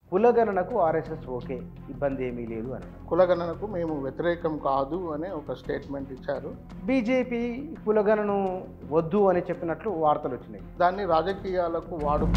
కులగణనకు RSS okay ఇబ్బంది ఏమీ లేదు అని కులగణనకు మేము వ్యతిరేకం కాదు అనే ఒక స్టేట్మెంట్ ఇచ్చారు బీజేపీ కులగణను వద్దు అని చెప్పినట్లు వార్తలు వచ్చినాయి దాన్ని రాజకీయాలకు వాడు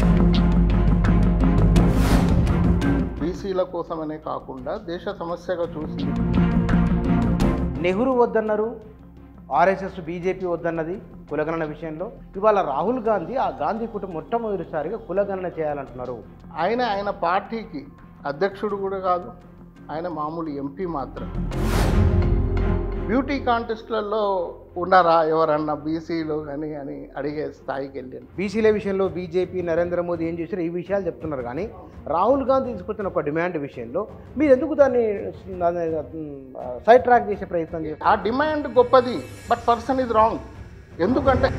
బీసీల కోసమనే కాకుండా దేశ సమస్యగా చూసి నెహ్రూ వద్దన్నారు ఆర్ఎస్ఎస్ బీజేపీ వద్దన్నది కులగణన విషయంలో ఇవాళ రాహుల్ గాంధీ ఆ గాంధీ కుటుంబం మొట్టమొదటిసారిగా కులగణన చేయాలంటున్నారు ఆయన ఆయన పార్టీకి అధ్యక్షుడు కూడా కాదు ఆయన మామూలు ఎంపీ మాత్రం బ్యూటీ కాంటెస్ట్లలో ఉన్నారా ఎవరన్నా బీసీలు కానీ అని అడిగే స్థాయికి వెళ్ళాను బీసీల విషయంలో బీజేపీ నరేంద్ర మోదీ ఏం చేశారు ఈ విషయాలు చెప్తున్నారు కానీ రాహుల్ గాంధీ తీసుకొచ్చిన ఒక డిమాండ్ విషయంలో మీరు ఎందుకు దాన్ని దాన్ని, మ్, సైడ్ ట్రాక్ చేసే ప్రయత్నం చేస్తారు ఆ డిమాండ్ గొప్పది బట్ పర్సన్ ఇస్ రాంగ్ ఎందుకంటే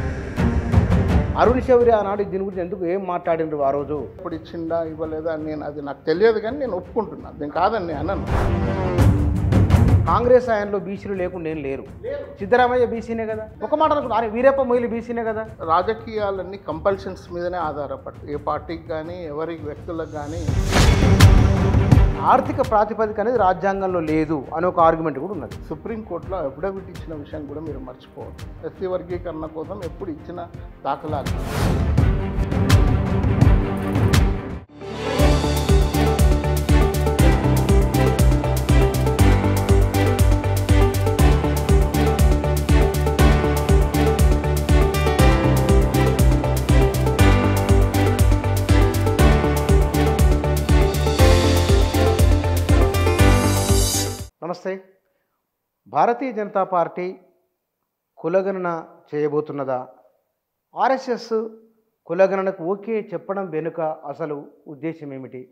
అరుణ్ శౌరి ఆనాడు దీని గురించి ఎందుకు ఏం మాట్లాడినారు ఆ రోజు ఇప్పుడు ఇచ్చిందా ఇవ్వలేదా అని నేను అది నాకు తెలియదు కానీ నేను ఒప్పుకుంటున్నాను నేను కాదని నేను అన్నాను కాంగ్రెస్ హయాంలో బీసీలు లేకుండా ఏం లేరు సిద్ధరామయ్య బీసీనే కదా ఒక మాట అనుకుంటా అరే వీరప్ప మొయిలి బీసీనే కదా రాజకీయాలన్నీ కంపల్షన్స్ మీదనే ఆధారపడతాయి ఏ పార్టీకి కానీ ఎవరి వ్యక్తులకు కానీ ఆర్థిక ప్రాతిపదిక అనేది రాజ్యాంగంలో లేదు అనే ఒక ఆర్గ్యుమెంట్ కూడా ఉన్నది సుప్రీంకోర్టులో అఫిడవిట్ ఇచ్చిన విషయం కూడా మీరు మర్చిపోవద్దు ఎస్సీ వర్గీకరణ కోసం ఎప్పుడు ఇచ్చిన దాఖలాలు నమస్తే భారతీయ జనతా పార్టీ కులగణన చేయబోతున్నదా ఆర్ఎస్ఎస్ కులగణనకు ఓకే చెప్పడం వెనుక అసలు ఉద్దేశం ఏమిటి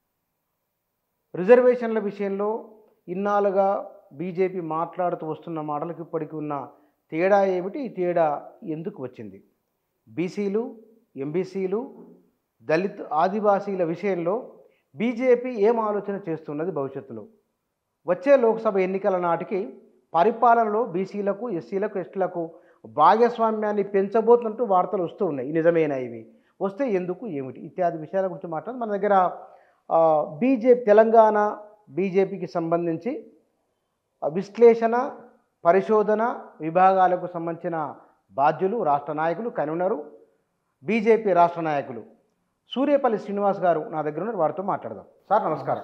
రిజర్వేషన్ల విషయంలో ఇన్నాళ్ళుగా బీజేపీ మాట్లాడుతూ వస్తున్న మాటలకు ఇప్పటికి ఉన్న తేడా ఏమిటి ఈ తేడా ఎందుకు వచ్చింది బీసీలు ఎంబీసీలు దళిత్ ఆదివాసీల విషయంలో బీజేపీ ఏం ఆలోచన చేస్తున్నది భవిష్యత్తులో వచ్చే లోక్సభ ఎన్నికల నాటికి పరిపాలనలో బీసీలకు ఎస్సీలకు ఎస్టీలకు భాగస్వామ్యాన్ని పెంచబోతున్నట్టు వార్తలు వస్తూ ఉన్నాయి నిజమేనా ఇవి వస్తే ఎందుకు ఏమిటి ఇత్యాది విషయాల గురించి మాట్లాడి మన దగ్గర బీజేపీ తెలంగాణ బీజేపీకి సంబంధించి ఆ, విశ్లేషణ పరిశోధన విభాగాలకు సంబంధించిన బాధ్యులు రాష్ట్ర నాయకులు కన్వీనరు బీజేపీ రాష్ట్ర నాయకులు సూర్యపల్లి శ్రీనివాస్ గారు నా దగ్గర ఉన్నారు వారితో మాట్లాడదాం సార్ నమస్కారం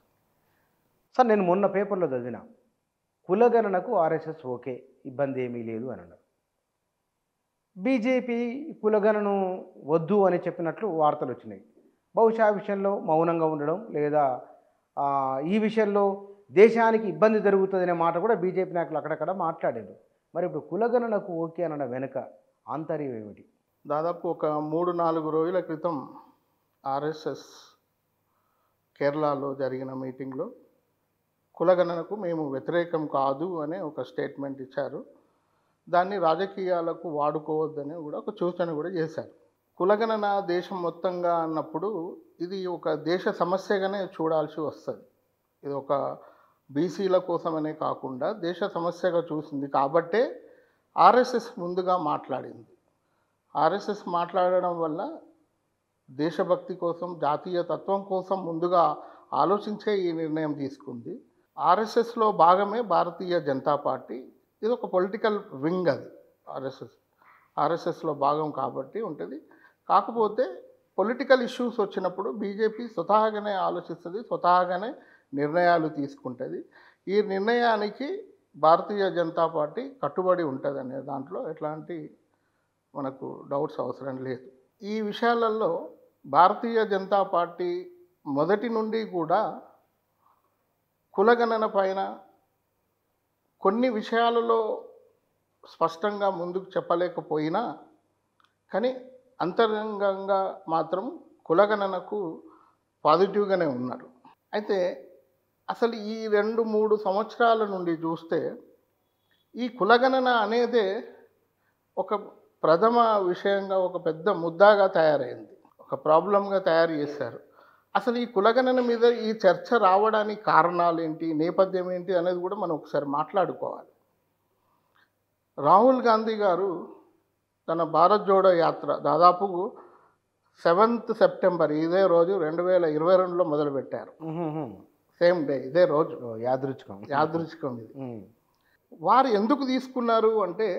సార్ నేను మొన్న పేపర్లో చదివిన కులగణనకు ఆర్ఎస్ఎస్ ఓకే ఇబ్బంది ఏమీ లేదు అని అన్నారు బీజేపీ కులగణను వద్దు అని చెప్పినట్లు వార్తలు వచ్చినాయి బహుశా ఆ విషయంలో మౌనంగా ఉండడం లేదా ఆ, ఈ విషయంలో దేశానికి ఇబ్బంది జరుగుతుందనే మాట కూడా బీజేపీ నాయకులు అక్కడక్కడ మాట్లాడారు మరి ఇప్పుడు కులగణనకు ఓకే అనడం వెనుక ఆంతర్యం ఏమిటి దాదాపు ఒక మూడు నాలుగు రోజుల క్రితం ఆర్ఎస్ఎస్ కేరళలో జరిగిన మీటింగ్లో కులగణనకు మేము వ్యతిరేకం కాదు అనే ఒక స్టేట్మెంట్ ఇచ్చారు దాన్ని రాజకీయాలకు వాడుకోవద్దని కూడా ఒక సూచన కూడా చేశారు కులగణన దేశం మొత్తంగా అన్నప్పుడు ఇది ఒక దేశ సమస్యగానే చూడాల్సి వస్తుంది ఇది ఒక బీసీల కోసమనే కాకుండా దేశ సమస్యగా చూసింది కాబట్టే ఆర్ఎస్ఎస్ ముందుగా మాట్లాడింది ఆర్ఎస్ఎస్ మాట్లాడడం వల్ల దేశభక్తి కోసం జాతీయ తత్వం కోసం ముందుగా ఆలోచించే ఈ నిర్ణయం తీసుకుంది ఆర్ఎస్ఎస్లో భాగమే భారతీయ జనతా పార్టీ ఇది ఒక పొలిటికల్ వింగ్ అది ఆర్ఎస్ఎస్ ఆర్ఎస్ఎస్లో భాగం కాబట్టి ఉంటుంది కాకపోతే పొలిటికల్ ఇష్యూస్ వచ్చినప్పుడు బీజేపీ స్వతహాగానే ఆలోచిస్తుంది స్వతహాగానే నిర్ణయాలు తీసుకుంటుంది ఈ నిర్ణయానికి భారతీయ జనతా పార్టీ కట్టుబడి ఉంటుంది అనే దాంట్లో ఎట్లాంటి మనకు డౌట్స్ అవసరం లేదు ఈ విషయాలలో భారతీయ జనతా పార్టీ మొదటి నుండి కూడా కులగణన పైన కొన్ని విషయాలలో స్పష్టంగా ముందుకు చెప్పలేకపోయినా కానీ అంతరంగంగా మాత్రం కులగణనకు పాజిటివ్గానే ఉన్నారు అయితే అసలు ఈ రెండు మూడు సంవత్సరాల నుండి చూస్తే ఈ కులగణన అనేదే ఒక ప్రథమ విషయంగా ఒక పెద్ద ముద్దాగా తయారైంది ఒక ప్రాబ్లంగా తయారు చేశారు అసలు ఈ కులగణన మీద ఈ చర్చ రావడానికి కారణాలు ఏంటి నేపథ్యం ఏంటి అనేది కూడా మనం ఒకసారి మాట్లాడుకోవాలి రాహుల్ గాంధీ గారు తన భారత్ జోడో యాత్ర దాదాపు సెవెంత్ సెప్టెంబర్ ఇదే రోజు రెండు వేల ఇరవై రెండులో మొదలుపెట్టారు ఉహుహు. సేమ్ డే ఇదే రోజు ఓ, యాదృచ్ఛికం యాదృచ్ఛికం ఇది ఉమ్. వారు ఎందుకు తీసుకున్నారు అంటే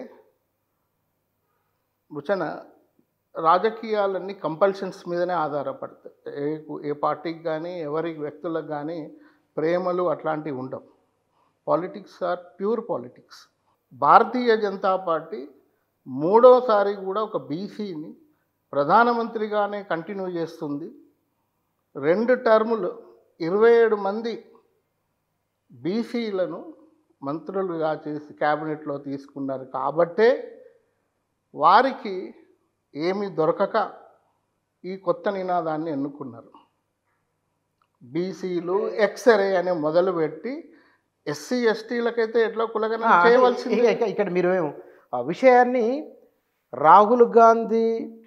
భుచన రాజకీయాలన్నీ కంపల్షన్స్ మీదనే ఆధారపడతాయి ఏ ఏ పార్టీకి కానీ ఎవరి వ్యక్తులకు కానీ ప్రేమలు అట్లాంటివి ఉండవు politics are pure politics Bharatiya Janata party మూడోసారి కూడా ఒక బీసీని ప్రధానమంత్రిగానే కంటిన్యూ చేస్తుంది రెండు టర్ములు ఇరవై ఏడు మంది బీసీలను మంత్రులుగా చేసి క్యాబినెట్లో తీసుకున్నారు కాబట్టే వారికి ఏమి దొరకక ఈ కొత్త నినాదాన్ని ఎన్నుకున్నారు బీసీలు ఎక్స్రే అని మొదలుపెట్టి ఎస్సీ ఎస్టీలకైతే ఎట్లా కులగన ఆ, అంటే చేయవలసింది ఇక- ఇక- ఇక్కడ మీరు ఏం- ఆ విషయాన్ని రాహుల్ గాంధీ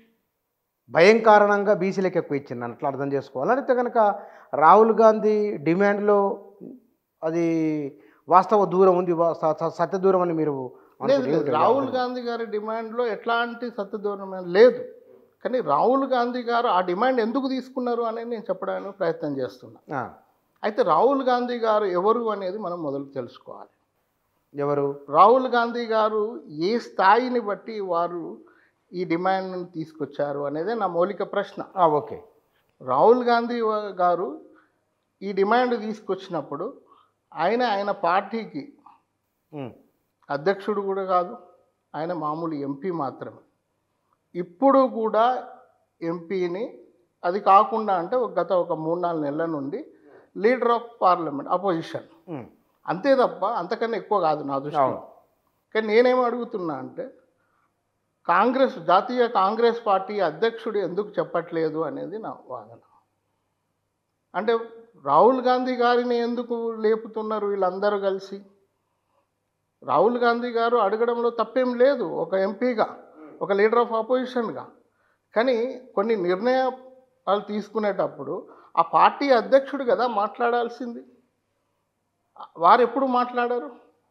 భయం కారణంగా బీసీలకు ఎక్కువ ఇచ్చింది అట్లా అర్థం చేసుకోవాలి అయితే కనుక రాహుల్ గాంధీ డిమాండ్లో అది వాస్తవ దూరం ఉంది వా- స- స- సత్య దూరం అని మీరు లేదు అనుకుంటే లేదు ఏమిటి? రాహుల్ గాంధీ గారి డిమాండ్లో ఎట్లాంటి సత్యదూరం లేదు కానీ రాహుల్ గాంధీ గారు ఆ డిమాండ్ ఎందుకు తీసుకున్నారు అనేది నేను చెప్పడానికి ప్రయత్నం చేస్తున్నా ఆ, అయితే రాహుల్ గాంధీ గారు ఎవరు అనేది మనం మొదలు తెలుసుకోవాలి ఎవరు రాహుల్ గాంధీ గారు ఏ స్థాయిని బట్టి వారు ఈ డిమాండ్ను తీసుకొచ్చారు అనేదే నా మౌలిక ప్రశ్న ఆ, ఓకే రాహుల్ గాంధీ వ- గారు ఈ డిమాండ్ తీసుకొచ్చినప్పుడు ఆయన ఆయన పార్టీకి ఉమ్, అధ్యక్షుడు కూడా కాదు ఆయన మామూలు ఎంపీ మాత్రమే ఇప్పుడు కూడా ఎంపీని అది కాకుండా అంటే ఒక గత ఒక మూడు నాలుగు నెలల నుండి leader of parliament opposition um, అంతే తప్ప అంతకన్నా ఎక్కువ కాదు నా దృష్టిలో అవును. కానీ నేనేం అడుగుతున్నా అంటే కాంగ్రెస్ జాతీయ కాంగ్రెస్ పార్టీ అధ్యక్షుడు ఎందుకు చెప్పట్లేదు అనేది నా వాదన అంటే రాహుల్ గాంధీ గారిని ఎందుకు లేపుతున్నారు వీళ్ళందరూ కలిసి రాహుల్ గాంధీ గారు అడగడంలో తప్పేం లేదు ఒక ఎంపీగా ఒక లీడర్ ఆఫ్ ఆపోజిషన్గా కానీ కొన్ని నిర్ణయాలు తీసుకునేటప్పుడు ఆ పార్టీ అధ్యక్షుడు కదా మాట్లాడాల్సింది వారు ఎప్పుడు మాట్లాడారు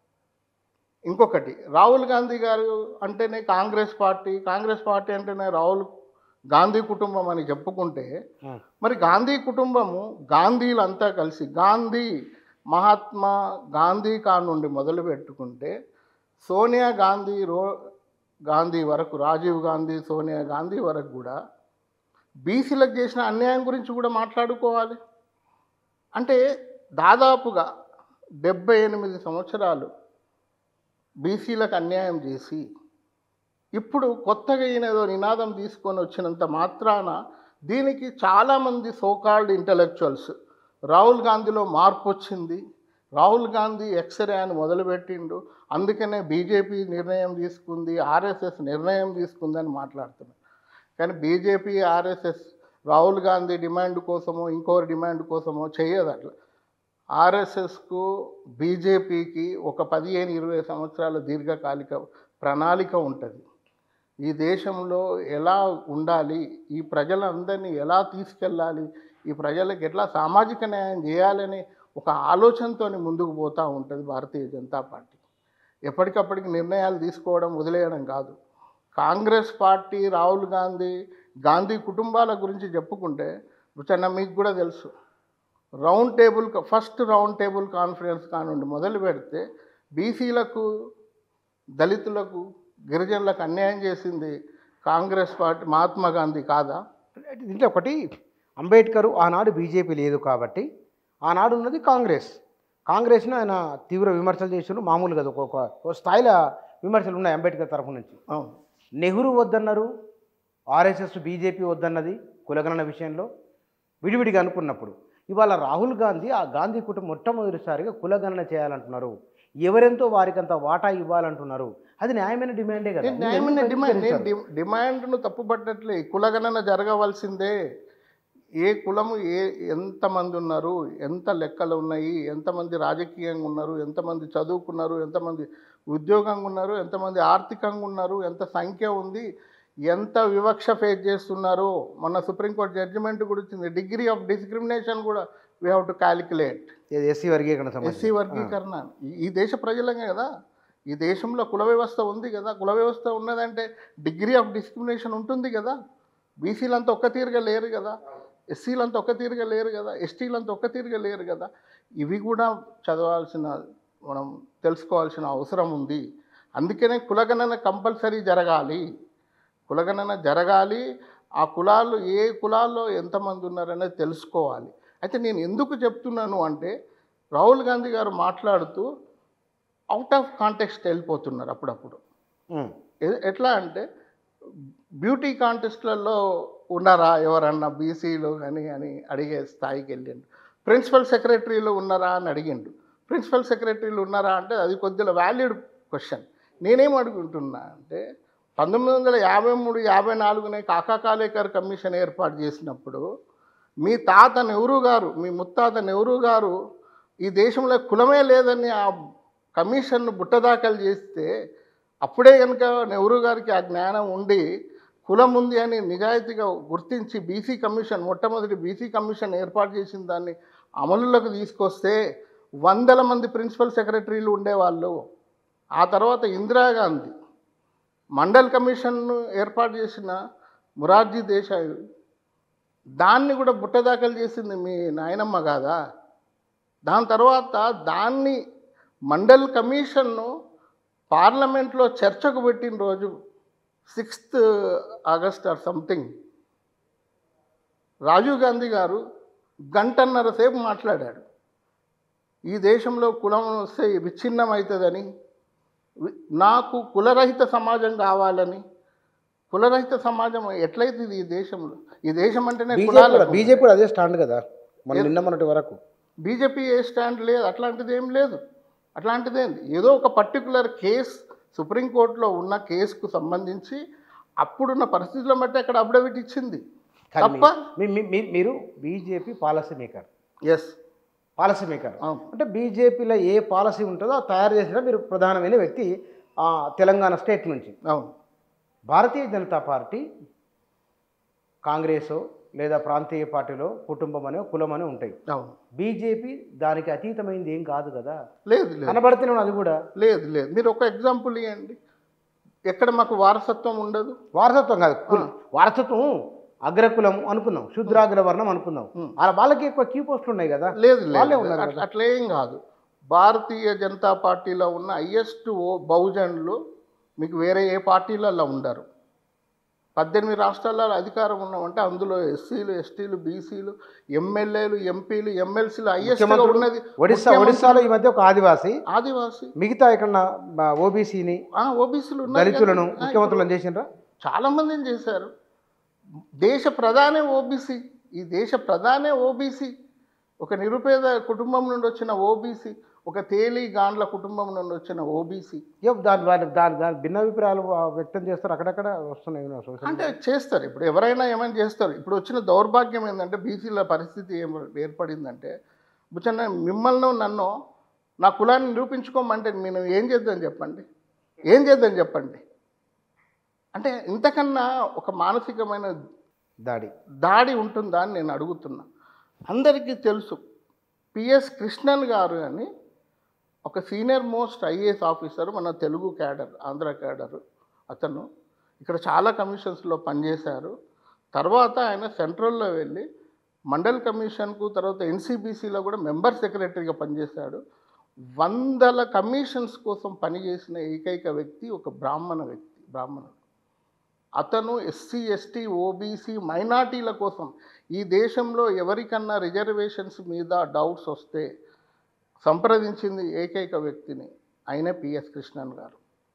ఇంకొకటి రాహుల్ గాంధీ గారు అంటేనే కాంగ్రెస్ పార్టీ కాంగ్రెస్ పార్టీ అంటేనే రాహుల్ గాంధీ కుటుంబం అని చెప్పుకుంటే ఉమ్, మరి గాంధీ కుటుంబము గాంధీలంతా కలిసి గాంధీ మహాత్మా గాంధీ కా నుండి మొదలు పెట్టుకుంటే సోనియా గాంధీ రో గాంధీ వరకు రాజీవ్ గాంధీ సోనియా గాంధీ వరకు కూడా బీసీలకు చేసిన అన్యాయం గురించి కూడా మాట్లాడుకోవాలి అంటే దాదాపుగా డెబ్బై ఎనిమిది సంవత్సరాలు బీసీలకు అన్యాయం చేసి ఇప్పుడు కొత్తగా ఈయన ఏదో నినాదం తీసుకొని వచ్చినంత మాత్రాన దీనికి చాలామంది సోకాల్డ్ ఇంటలెక్చువల్స్ రాహుల్ గాంధీలో మార్పు వచ్చింది రాహుల్ గాంధీ ఎక్స్రే అని మొదలుపెట్టిండు అందుకనే బీజేపీ నిర్ణయం తీసుకుంది ఆర్ఎస్ఎస్ నిర్ణయం తీసుకుందని మాట్లాడుతున్నారు కానీ BJP RSS Rahul Gandhi demand కోసమో ఇంకోరి డిమాండ్ కోసమో చేయదు అట్లా ఆర్ఎస్ఎస్కు బీజేపీకి ఒక పదిహేను ఇరవై సంవత్సరాల దీర్ఘకాలిక ప్రణాళిక ఉంటుంది ఈ దేశంలో ఎలా ఉండాలి ఈ ప్రజలందరినీ ఎలా తీసుకెళ్ళాలి ఈ ప్రజలకు ఎట్లా సామాజిక న్యాయం చేయాలని ఒక ఆలోచనతో ముందుకు పోతూ ఉంటుంది భారతీయ జనతా పార్టీ ఎప్పటికప్పటికి నిర్ణయాలు తీసుకోవడం వదిలేయడం కాదు కాంగ్రెస్ పార్టీ రాహుల్ గాంధీ గాంధీ కుటుంబాల గురించి చెప్పుకుంటే రుచన్న మీకు కూడా తెలుసు round table first round table conference కానుండి మొదలు పెడితే బీసీలకు దళితులకు గిరిజనులకు అన్యాయం చేసింది కాంగ్రెస్ పార్టీ మహాత్మా గాంధీ కాదా దీంట్లో ఒకటి అంబేద్కర్ ఆనాడు బీజేపీ లేదు కాబట్టి ఆనాడు ఉన్నది కాంగ్రెస్ కాంగ్రెస్ను ఆయన తీవ్ర విమర్శలు చేసిన మామూలుగా అది ఒక ఒక స్థాయిలో విమర్శలు ఉన్నాయి అంబేద్కర్ తరఫు నుంచి అవును నెహ్రూ వద్దన్నారు ఆర్ఎస్ఎస్ బీజేపీ వద్దన్నది కులగణన విషయంలో విడివిడిగా అనుకున్నప్పుడు ఇవాళ రాహుల్ గాంధీ ఆ గాంధీ కుటుంబం మొట్టమొదటిసారిగా కులగణన చేయాలంటున్నారు ఎవరెంతో వారికంత వాటా ఇవ్వాలంటున్నారు అది న్యాయమైన డిమాండే కదా నేను న్యాయమైన డిమాండ్ నేను డి- డిమాండ్ను తప్పుపట్టట్లే కులగణన జరగవలసిందే ఏ కులము ఏ ఎంతమంది ఉన్నారు ఎంత లెక్కలు ఉన్నాయి ఎంతమంది రాజకీయంగా ఉన్నారు ఎంతమంది చదువుకున్నారు ఎంతమంది ఉద్యోగంగా ఉన్నారు ఎంతమంది ఆర్థికంగా ఉన్నారు ఎంత సంఖ్య ఉంది ఎంత వివక్ష ఫేస్ చేస్తున్నారు మొన్న సుప్రీంకోర్టు జడ్జిమెంట్ కూడా వచ్చింది డిగ్రీ ఆఫ్ డిస్క్రిమినేషన్ కూడా we have to calculate SC వర్గీకరణ ఎస్సీ సంబంధించి వర్గీకరణ ఈ- ఈ దేశ ప్రజలమే కదా ఈ దేశంలో కుల వ్యవస్థ ఉంది కదా కుల వ్యవస్థ ఉన్నదంటే డిగ్రీ ఆఫ్ డిస్క్రిమినేషన్ ఉంటుంది కదా బీసీలంతా ఒక్క తీరుగా లేరు కదా ఎస్సీలంతా ఒక్క తీరుగా లేరు కదా ఎస్టీలంతా ఒక్క తీరుగా లేరు కదా ఇవి కూడా చదవాల్సిన మనం తెలుసుకోవాల్సిన అవసరం ఉంది అందుకనే కులగణన కంపల్సరీ జరగాలి కులగణన జరగాలి ఆ కులాలు ఏ కులాల్లో ఎంతమంది ఉన్నారనేది తెలుసుకోవాలి అయితే నేను ఎందుకు చెప్తున్నాను అంటే రాహుల్ గాంధీ గారు మాట్లాడుతూ అవుట్ ఆఫ్ కాంటెక్స్ట్ వెళ్ళిపోతున్నారు అప్పుడప్పుడు ఉమ్. ఎ- ఎట్లా అంటే బ్యూటీ కాంటెస్ట్లలో ఉన్నారా ఎవరన్నా బీసీలు అని అని అడిగే స్థాయికి వెళ్ళిండు ప్రిన్సిపల్ సెక్రటరీలు ఉన్నారా అని అడిగిండు ప్రిన్సిపల్ సెక్రటరీలు ఉన్నారా అంటే అది కొద్దిగా వ్యాలిడ్ క్వశ్చన్ నేనేం అడుగుంటున్నా అంటే పంతొమ్మిది వందల యాభై మూడు యాభై నాలుగునే కాకా కాలేకర్ కమిషన్ ఏర్పాటు చేసినప్పుడు మీ తాత నెహ్రూ గారు మీ ముత్తాత నెహ్రూ గారు ఈ దేశంలో కులమే లేదని ఆ కమిషన్ను బుట్టదాఖలు చేస్తే అప్పుడే కనుక నెహ్రూ గారికి ఆ జ్ఞానం ఉండి కులం ఉంది అని నిజాయితీగా గుర్తించి బీసీ కమిషన్ మొట్టమొదటి బీసీ కమిషన్ ఏర్పాటు చేసిన దాన్ని అమలులోకి తీసుకొస్తే వందల మంది ప్రిన్సిపల్ సెక్రటరీలు ఉండేవాళ్ళు ఆ తర్వాత ఇందిరాగాంధీ మండల్ కమిషన్ను ఏర్పాటు చేసిన మురార్జీ దేశాయ్ దాన్ని కూడా బుట్టదాఖలు చేసింది మీ నాయనమ్మ కాదా దాని తర్వాత దాన్ని మండల్ కమిషన్ను పార్లమెంట్లో చర్చకు పెట్టిన రోజు sixth August or something Rajiv Gandhi గారు గంటన్నర సేపు మాట్లాడాడు ఈ దేశంలో కులం వస్తే విచ్ఛిన్నం అవుతుందని వి- నాకు కులరహిత సమాజం కావాలని కులరహిత సమాజం ఎట్లయితుంది ఈ దేశంలో ఈ దేశం అంటేనే బీజేపీ కులాలకు కూడా బీజేపీ కూడా అదే స్టాండ్ కదా మన నిన్న మొన్నటి వరకు బీజేపీ ఏ స్టాండ్ లేదు అట్లాంటిది ఏం లేదు అట్లాంటిది ఏం ఏదో ఒక పర్టికులర్ కేస్ సుప్రీంకోర్టులో ఉన్న కేసుకు సంబంధించి అప్పుడున్న పరిస్థితులను బట్టి అక్కడ అఫిడవిట్ ఇచ్చింది కానీ తప్ప మీ- మీ- మీ- మీరు BJP policy maker yes policy maker అవును. అంటే బీజేపీలో ఏ పాలసీ ఉంటుందో అది తయారు చేసిన మీరు ప్రధానమైన వ్యక్తి ఆ, తెలంగాణ స్టేట్ నుంచి అవును భారతీయ జనతా పార్టీ కాంగ్రెస్ లేదా ప్రాంతీయ పార్టీలో కుటుంబం అనే కులం అని ఉంటాయి అవును బీజేపీ దానికి అతీతమైంది ఏం కాదు కదా లేదు లేదు కనబడుతున్నాడు అది కూడా లేదు లేదు మీరు ఒక ఎగ్జాంపుల్ ఇవ్వండి ఎక్కడ మాకు వారసత్వం ఉండదు వారసత్వం కాదు కులం వారసత్వం అగ్రకులం అనుకుందాం శుద్రాగ్రవర్ణం అనుకుందాం Hmm. అలా వాళ్ళకి ఎక్కువ కీ పోస్టులు ఉన్నాయి కదా లేదు వాళ్ళే లేదు ఉన్నారు అట్లా- అట్లేం కాదు భారతీయ జనతా పార్టీలో ఉన్న హయ్యెస్ట్ ఓ బహుజనులు మీకు వేరే ఏ పార్టీలలో ఉండరు పద్దెనిమిది రాష్ట్రాలలో అధికారం ఉన్నామంటే అందులో ఎస్సీలు ఎస్టీలు బీసీలు ఎమ్మెల్యేలు ఎంపీలు ఎమ్మెల్సీలు హయ్యెస్ట్ ముఖ్యమంత్రులు ఉన్నది ఒడిస్సా ముఖ్యమంత్రి- ఒడిస్సాలో ఈ మధ్య ఒక ఆదివాసి ఆదివాసి మిగతా ఇక్కడ ఓబీసీని ఓబీసీలు ఉన్నారు దళితులను కదా. ఆ, ముఖ్యమంత్రులను చేసిండ్రా చాలా మందిని చేశారు దేశ ప్రధానే ఓబీసీ ఈ దేశ ప్రధానే ఓబీసీ ఒక నిరుపేద కుటుంబం నుండి వచ్చిన ఓబీసీ ఒక తేలి గాండ్ల కుటుంబం నుండి వచ్చిన ఓబీసీ ఏ దాని దాని దాని దాని భిన్నాభిప్రాయాలు ఆ, వ్యక్తం చేస్తారు అక్కడక్కడ వస్తున్నాయి నా సోషల్ అంటే చేస్తారు ఇప్పుడు ఎవరైనా ఏమైనా చేస్తారు ఇప్పుడు వచ్చిన దౌర్భాగ్యం ఏంటంటే బీసీల పరిస్థితి ఏం ఏర్పడిందంటే బుచ్చన్న మిమ్మల్ని నన్ను నా కులాన్ని నిరూపించుకోమంటే నేను ఏం చేద్దాం చెప్పండి ఏం చేద్దాం చెప్పండి అంటే ఇంతకన్నా ఒక మానసికమైన దాడి దాడి ఉంటుందా అని నేను అడుగుతున్నా అందరికీ తెలుసు పిఎస్ కృష్ణన్ గారు అని ఒక సీనియర్ మోస్ట్ ఐఏఎస్ ఆఫీసర్ మన తెలుగు క్యాడర్ ఆంధ్ర క్యాడర్ అతను ఇక్కడ చాలా కమిషన్స్లో పనిచేశారు తర్వాత ఆయన సెంట్రల్లో వెళ్ళి మండల్ కమిషన్కు తర్వాత ఎన్సీబీసీలో కూడా మెంబర్ సెక్రటరీగా పనిచేశాడు వందల కమిషన్స్ కోసం పనిచేసిన ఏకైక వ్యక్తి ఒక బ్రాహ్మణ వ్యక్తి బ్రాహ్మణుడు అతను ఎస్సీ ఎస్టీ ఓబీసీ మైనార్టీల కోసం ఈ దేశంలో ఎవరికన్నా రిజర్వేషన్స్ మీద డౌట్స్ వస్తే సంప్రదించింది ఏకైక వ్యక్తిని ఆయనే పిఎస్ కృష్ణన్ గారు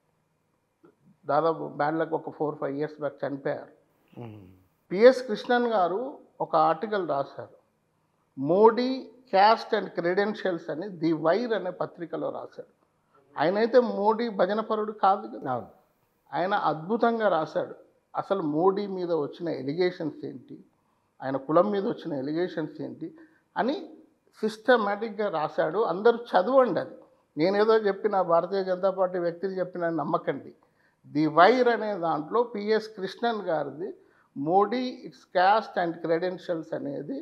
దాదాపు బ్యాడ్లకు ఒక ఫోర్ ఫైవ్ ఇయర్స్ బ్యాక్ చనిపోయారు పిఎస్ కృష్ణన్ గారు ఒక ఆర్టికల్ రాశారు మోడీ క్యాస్ట్ అండ్ క్రెడెన్షియల్స్ అని ది వైర్ అనే పత్రికలో రాశాడు ఆయనైతే మోడీ భజనపరుడు కాదు కదా అవును ఆయన అద్భుతంగా రాశాడు అసలు మోడీ మీద వచ్చిన ఎలిగేషన్స్ ఏంటి ఆయన కులం మీద వచ్చిన ఎలిగేషన్స్ ఏంటి అని సిస్టమేటిక్గా రాశాడు అందరూ చదవండి అది నేనేదో చెప్పిన భారతీయ జనతా పార్టీ వ్యక్తులు చెప్పిన నమ్మకండి ది వైర్ అనే దాంట్లో పిఎస్ కృష్ణన్ గారిది Modi it's caste and credentials అనేది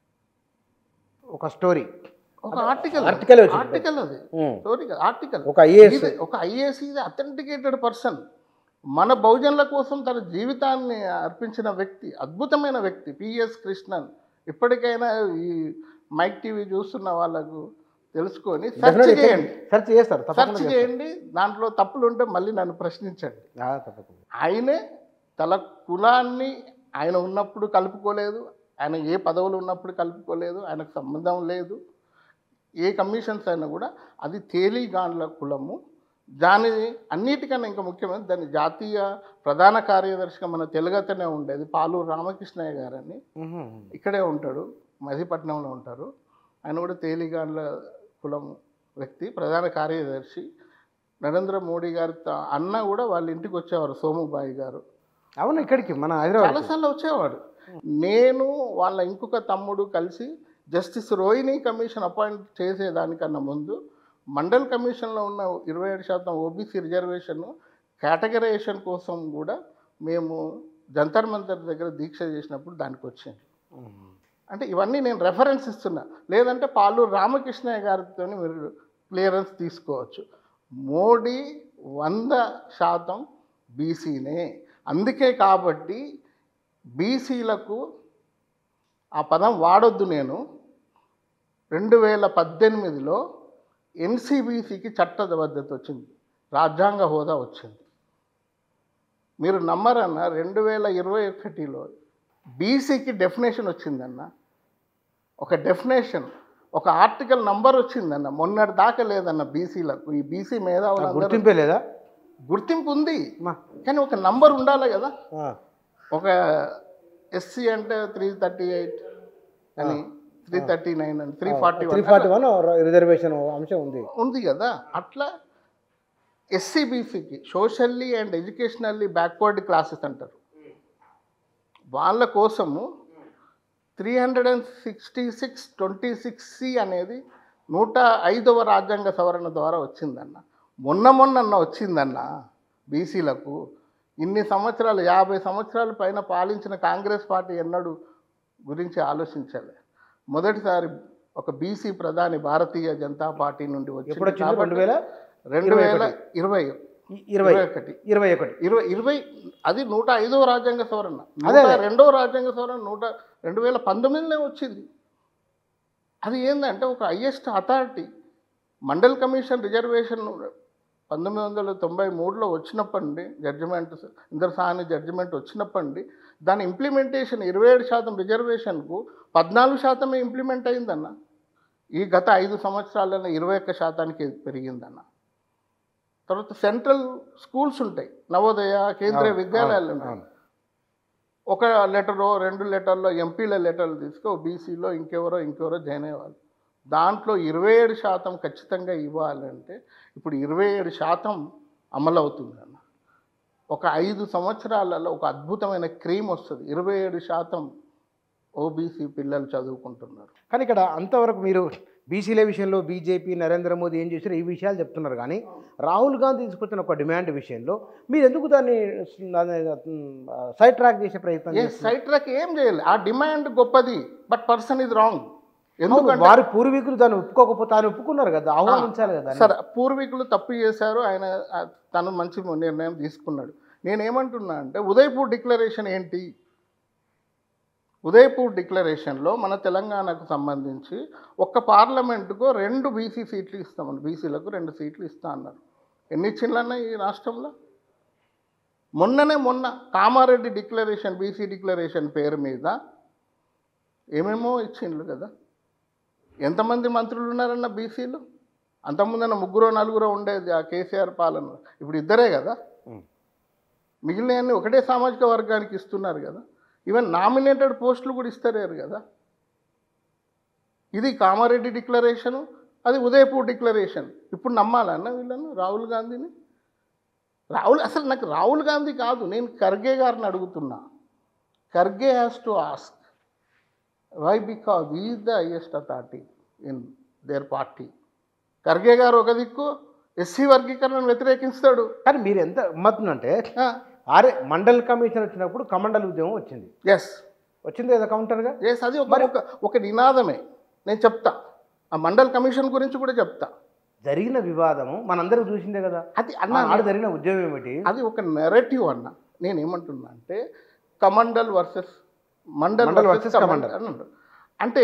ఒక స్టోరీ ఒక ఆర్టికల్ Article వచ్చింది. ఆర్టికల్ అది స్టోరీ ఆర్టికల్ ఒక ఐఏఎస్ ఇది ఒక ఐఏఎస్ ఇది అథెంటికేటెడ్ పర్సన్ మన బహుజనుల కోసం తన జీవితాన్ని అర్పించిన వ్యక్తి అద్భుతమైన వ్యక్తి పిఎస్ కృష్ణన్ ఇప్పటికైనా ఈ మైక్ టీవీ చూస్తున్న వాళ్ళకు తెలుసుకొని సెర్చ్ చేయండి సెర్చ్ చేస్తారు సెర్చ్ తప్పకుండా చేస్తారు. చేయండి దాంట్లో తప్పులు ఉంటే మళ్ళీ నన్ను ప్రశ్నించండి ఆ, తప్పకుండా ఆయనే తన కులాన్ని ఆయన ఉన్నప్పుడు కలుపుకోలేదు ఆయన ఏ పదవులు ఉన్నప్పుడు కలుపుకోలేదు ఆయనకు సంబంధం లేదు ఏ కమిషన్స్ అయినా కూడా అది తేలిగాండ్ల కులము దాని అన్నిటికన్నా ఇంకా ముఖ్యమైన దాని జాతీయ ప్రధాన కార్యదర్శిగా మన తెలుగతనే ఉండేది పాలూరు రామకృష్ణయ్య గారని మ్హూ. ఇక్కడే ఉంటాడు మధిపట్నంలో ఉంటారు ఆయన కూడా తేలిగాండ్ల కులం వ్యక్తి ప్రధాన కార్యదర్శి నరేంద్ర మోడీ గారి త- అన్న కూడా వాళ్ళ ఇంటికి వచ్చేవారు సోముబాయి గారు అవును ఇక్కడికి మన హైదరాబాద్ చాలాసార్లు వచ్చేవాడు నేను వాళ్ళ ఇంకొక తమ్ముడు కలిసి జస్టిస్ రోహిణి కమిషన్ అపాయింట్ చేసేదానికన్నా ముందు మండల్ కమిషన్లో ఉన్న ఇరవై ఏడు శాతం ఓబీసీ రిజర్వేషన్ కేటగరైజేషన్ కోసం కూడా మేము జంతర్ మంతర్ దగ్గర దీక్ష చేసినప్పుడు దానికి వచ్చింది మ్మ్. అంటే ఇవన్నీ నేను రెఫరెన్స్ ఇస్తున్నా లేదంటే పాలూరు రామకృష్ణయ్య గారితో మీరు క్లియరెన్స్ తీసుకోవచ్చు మోడీ వంద శాతం బీసీనే అందుకే కాబట్టి బీసీలకు ఆ పదం వాడొద్దు నేను రెండు వేల పద్దెనిమిదిలో ఎన్సీబీసీకి చట్టబద్ధత వచ్చింది రాజ్యాంగ హోదా వచ్చింది మీరు నమ్మరన్న రెండు వేల ఇరవై ఒకటిలో బీసీకి డెఫినేషన్ వచ్చిందన్న ఒక డెఫినేషన్ ఒక ఆర్టికల్ నంబర్ వచ్చిందన్న మొన్నటి దాకా లేదన్న బీసీలకు ఈ బీసీ ఆ, మేధావులు గుర్తింపే లేదా గుర్తింపు ఉంది మా. కానీ ఒక నంబర్ ఉండాలి కదా ఆ, ఒక ఎస్సీ అంటే త్రీ థర్టీ ఎయిట్ అని త్రీ థర్టీ నైన్ అని three forty three forty one reservation అంశం ఉంది ఉంది కదా అట్లా ఎస్సీబీసీకి socially and educationally backward classes అంటారు వాళ్ళ కోసము three hundred and sixty six twenty six C అనేది నూట ఐదవ రాజ్యాంగ సవరణ ద్వారా వచ్చిందన్న మొన్న మొన్న వచ్చిందన్న బీసీలకు ఇన్ని సంవత్సరాలు యాభై సంవత్సరాల పైన పాలించిన కాంగ్రెస్ పార్టీ ఎన్నడూ గురించి ఆలోచించాలి మొదటిసారి ఒక బీసీ ప్రధాని భారతీయ జనతా పార్టీ నుండి ఎప్పుడు వచ్చింది వచ్చింది రెండు వేల రెండు వేల ఇరవై ఇ- ఇరవై ఇరవై ఒకటి ఇరవై ఒకటి ఇరవై ఇరవై అది నూట ఐదవ రాజ్యాంగ సవరణ అదే, నూట అదే. రెండవ రాజ్యాంగ సవరణ నూట రెండు వేల పంతొమ్మిదిలో వచ్చింది అది ఏంటంటే ఒక highest authority Mandal commission reservation పంతొమ్మిది వందల తొంభై మూడులో వచ్చినప్పటి జడ్జిమెంట్ ఇంద్రసాని జడ్జిమెంట్ వచ్చినప్పటి దాని ఇంప్లిమెంటేషన్ ఇరవై ఏడు శాతం రిజర్వేషన్కు పద్నాలుగు శాతమే ఇంప్లిమెంట్ అయిందన్న ఈ గత ఐదు సంవత్సరాలలో ఇరవై ఒక్క శాతానికి పెరిగిందన్న తర్వాత సెంట్రల్ స్కూల్స్ ఉంటాయి నవోదయ కేంద్రీయ అవును, విద్యాలయాలు అవును, ఉంటాయి అవును. ఒక లెటరో రెండు లెటర్లో ఎంపీల లెటర్లు తీసుకో బీసీలో ఇంకెవరో ఇంకెవరో జాయిన్ అయ్యేవాళ్ళు దాంట్లో ఇరవై ఏడు శాతం ఖచ్చితంగా ఇవ్వాలంటే ఇప్పుడు ఇరవై ఏడు శాతం అమలు అవుతుందన్న ఒక ఐదు సంవత్సరాలలో ఒక అద్భుతమైన క్రీమ్ వస్తుంది ఇరవై ఏడు శాతం ఓబీసీ పిల్లలు చదువుకుంటున్నారు కానీ ఇక్కడ అంతవరకు మీరు బీసీల విషయంలో బీజేపీ నరేంద్ర మోదీ ఏం చేశారో ఈ విషయాలు చెప్తున్నారు కానీ రాహుల్ గాంధీ తీసుకొచ్చిన ఒక డిమాండ్ విషయంలో మీరు ఎందుకు దాన్ని సైడ్ ట్రాక్ చేసే ప్రయత్నం ఏ చేస్తున్నారు? సైట్ ట్రాక్ ఏం చేయాలి ఆ డిమాండ్ గొప్పది బట్ పర్సన్ ఇస్ రాంగ్ అవును, ఎందుకంటే వారి పూర్వీకులు దాన్ని ఒప్పుకోకపోతే ఆయన ఒప్పుకున్నారు కదా ఆహ్వానించాలి కదా సరే పూర్వీకులు తప్పు చేశారు ఆయన ఆ, తను మంచి నిర్ణయం తీసుకున్నాడు నేనేమంటున్నా అంటే ఉదయపూర్ డిక్లరేషన్ ఏంటి ఉదయపూర్ డిక్లరేషన్లో మన తెలంగాణకు సంబంధించి ఒక్క పార్లమెంటుకు రెండు బీసీ సీట్లు ఇస్తామని బీసీలకు రెండు సీట్లు ఇస్తా అన్నారు ఎన్ని ఇచ్చిండ్లన్నా ఈ రాష్ట్రంలో మొన్ననే మొన్న కామారెడ్డి డిక్లరేషన్ బీసీ డిక్లరేషన్ పేరు మీద ఏమేమో ఇచ్చిండ్రు కదా ఎంతమంది మంత్రులు ఉన్నారన్న బీసీలు అంతకుముందన్న ముగ్గురో నలుగురో ఉండేది ఆ కేసీఆర్ పాలన ఇప్పుడు ఇద్దరే కదా ఉం. మిగిలినవన్నీ ఒకటే సామాజిక వర్గానికి ఇస్తున్నారు కదా ఈవెన్ నామినేటెడ్ పోస్టులు కూడా ఇస్తలేరు కదా ఇది కామారెడ్డి డిక్లరేషను అది ఉదయపూర్ డిక్లరేషన్ ఇప్పుడు నమ్మాలన్న వీళ్ళను రాహుల్ గాంధీని రాహుల్ అసలు నాకు రాహుల్ గాంధీ కాదు నేను ఖర్గే గారిని అడుగుతున్నా Kharge has to ask why because is the highest authority in their party Kharge గారు ఒక దిక్కు ఎస్సీ వర్గీకరణను వ్యతిరేకిస్తాడు కానీ మీరు ఎంత మత్తునంటే ఆరే మండల్ కమిషన్ వచ్చినప్పుడు కమండల్ ఉద్యమం వచ్చింది ఎస్ వచ్చింది కదా కౌంటర్గా ఎస్ అది ఒక ఒక ఒక నినాదమే నేను చెప్తా ఆ మండల్ కమిషన్ గురించి కూడా చెప్తా జరిగిన వివాదము మనందరికి చూసిందే కదా అది అన్న ఆనాడు జరిగిన ఉద్యమం ఏమిటి అది ఒక నెరేటివ్ అన్న నేను ఏమంటున్నా అంటే Kamandal versus Mandal Mandal versus versus Kamandal అని అంటారు. అంటే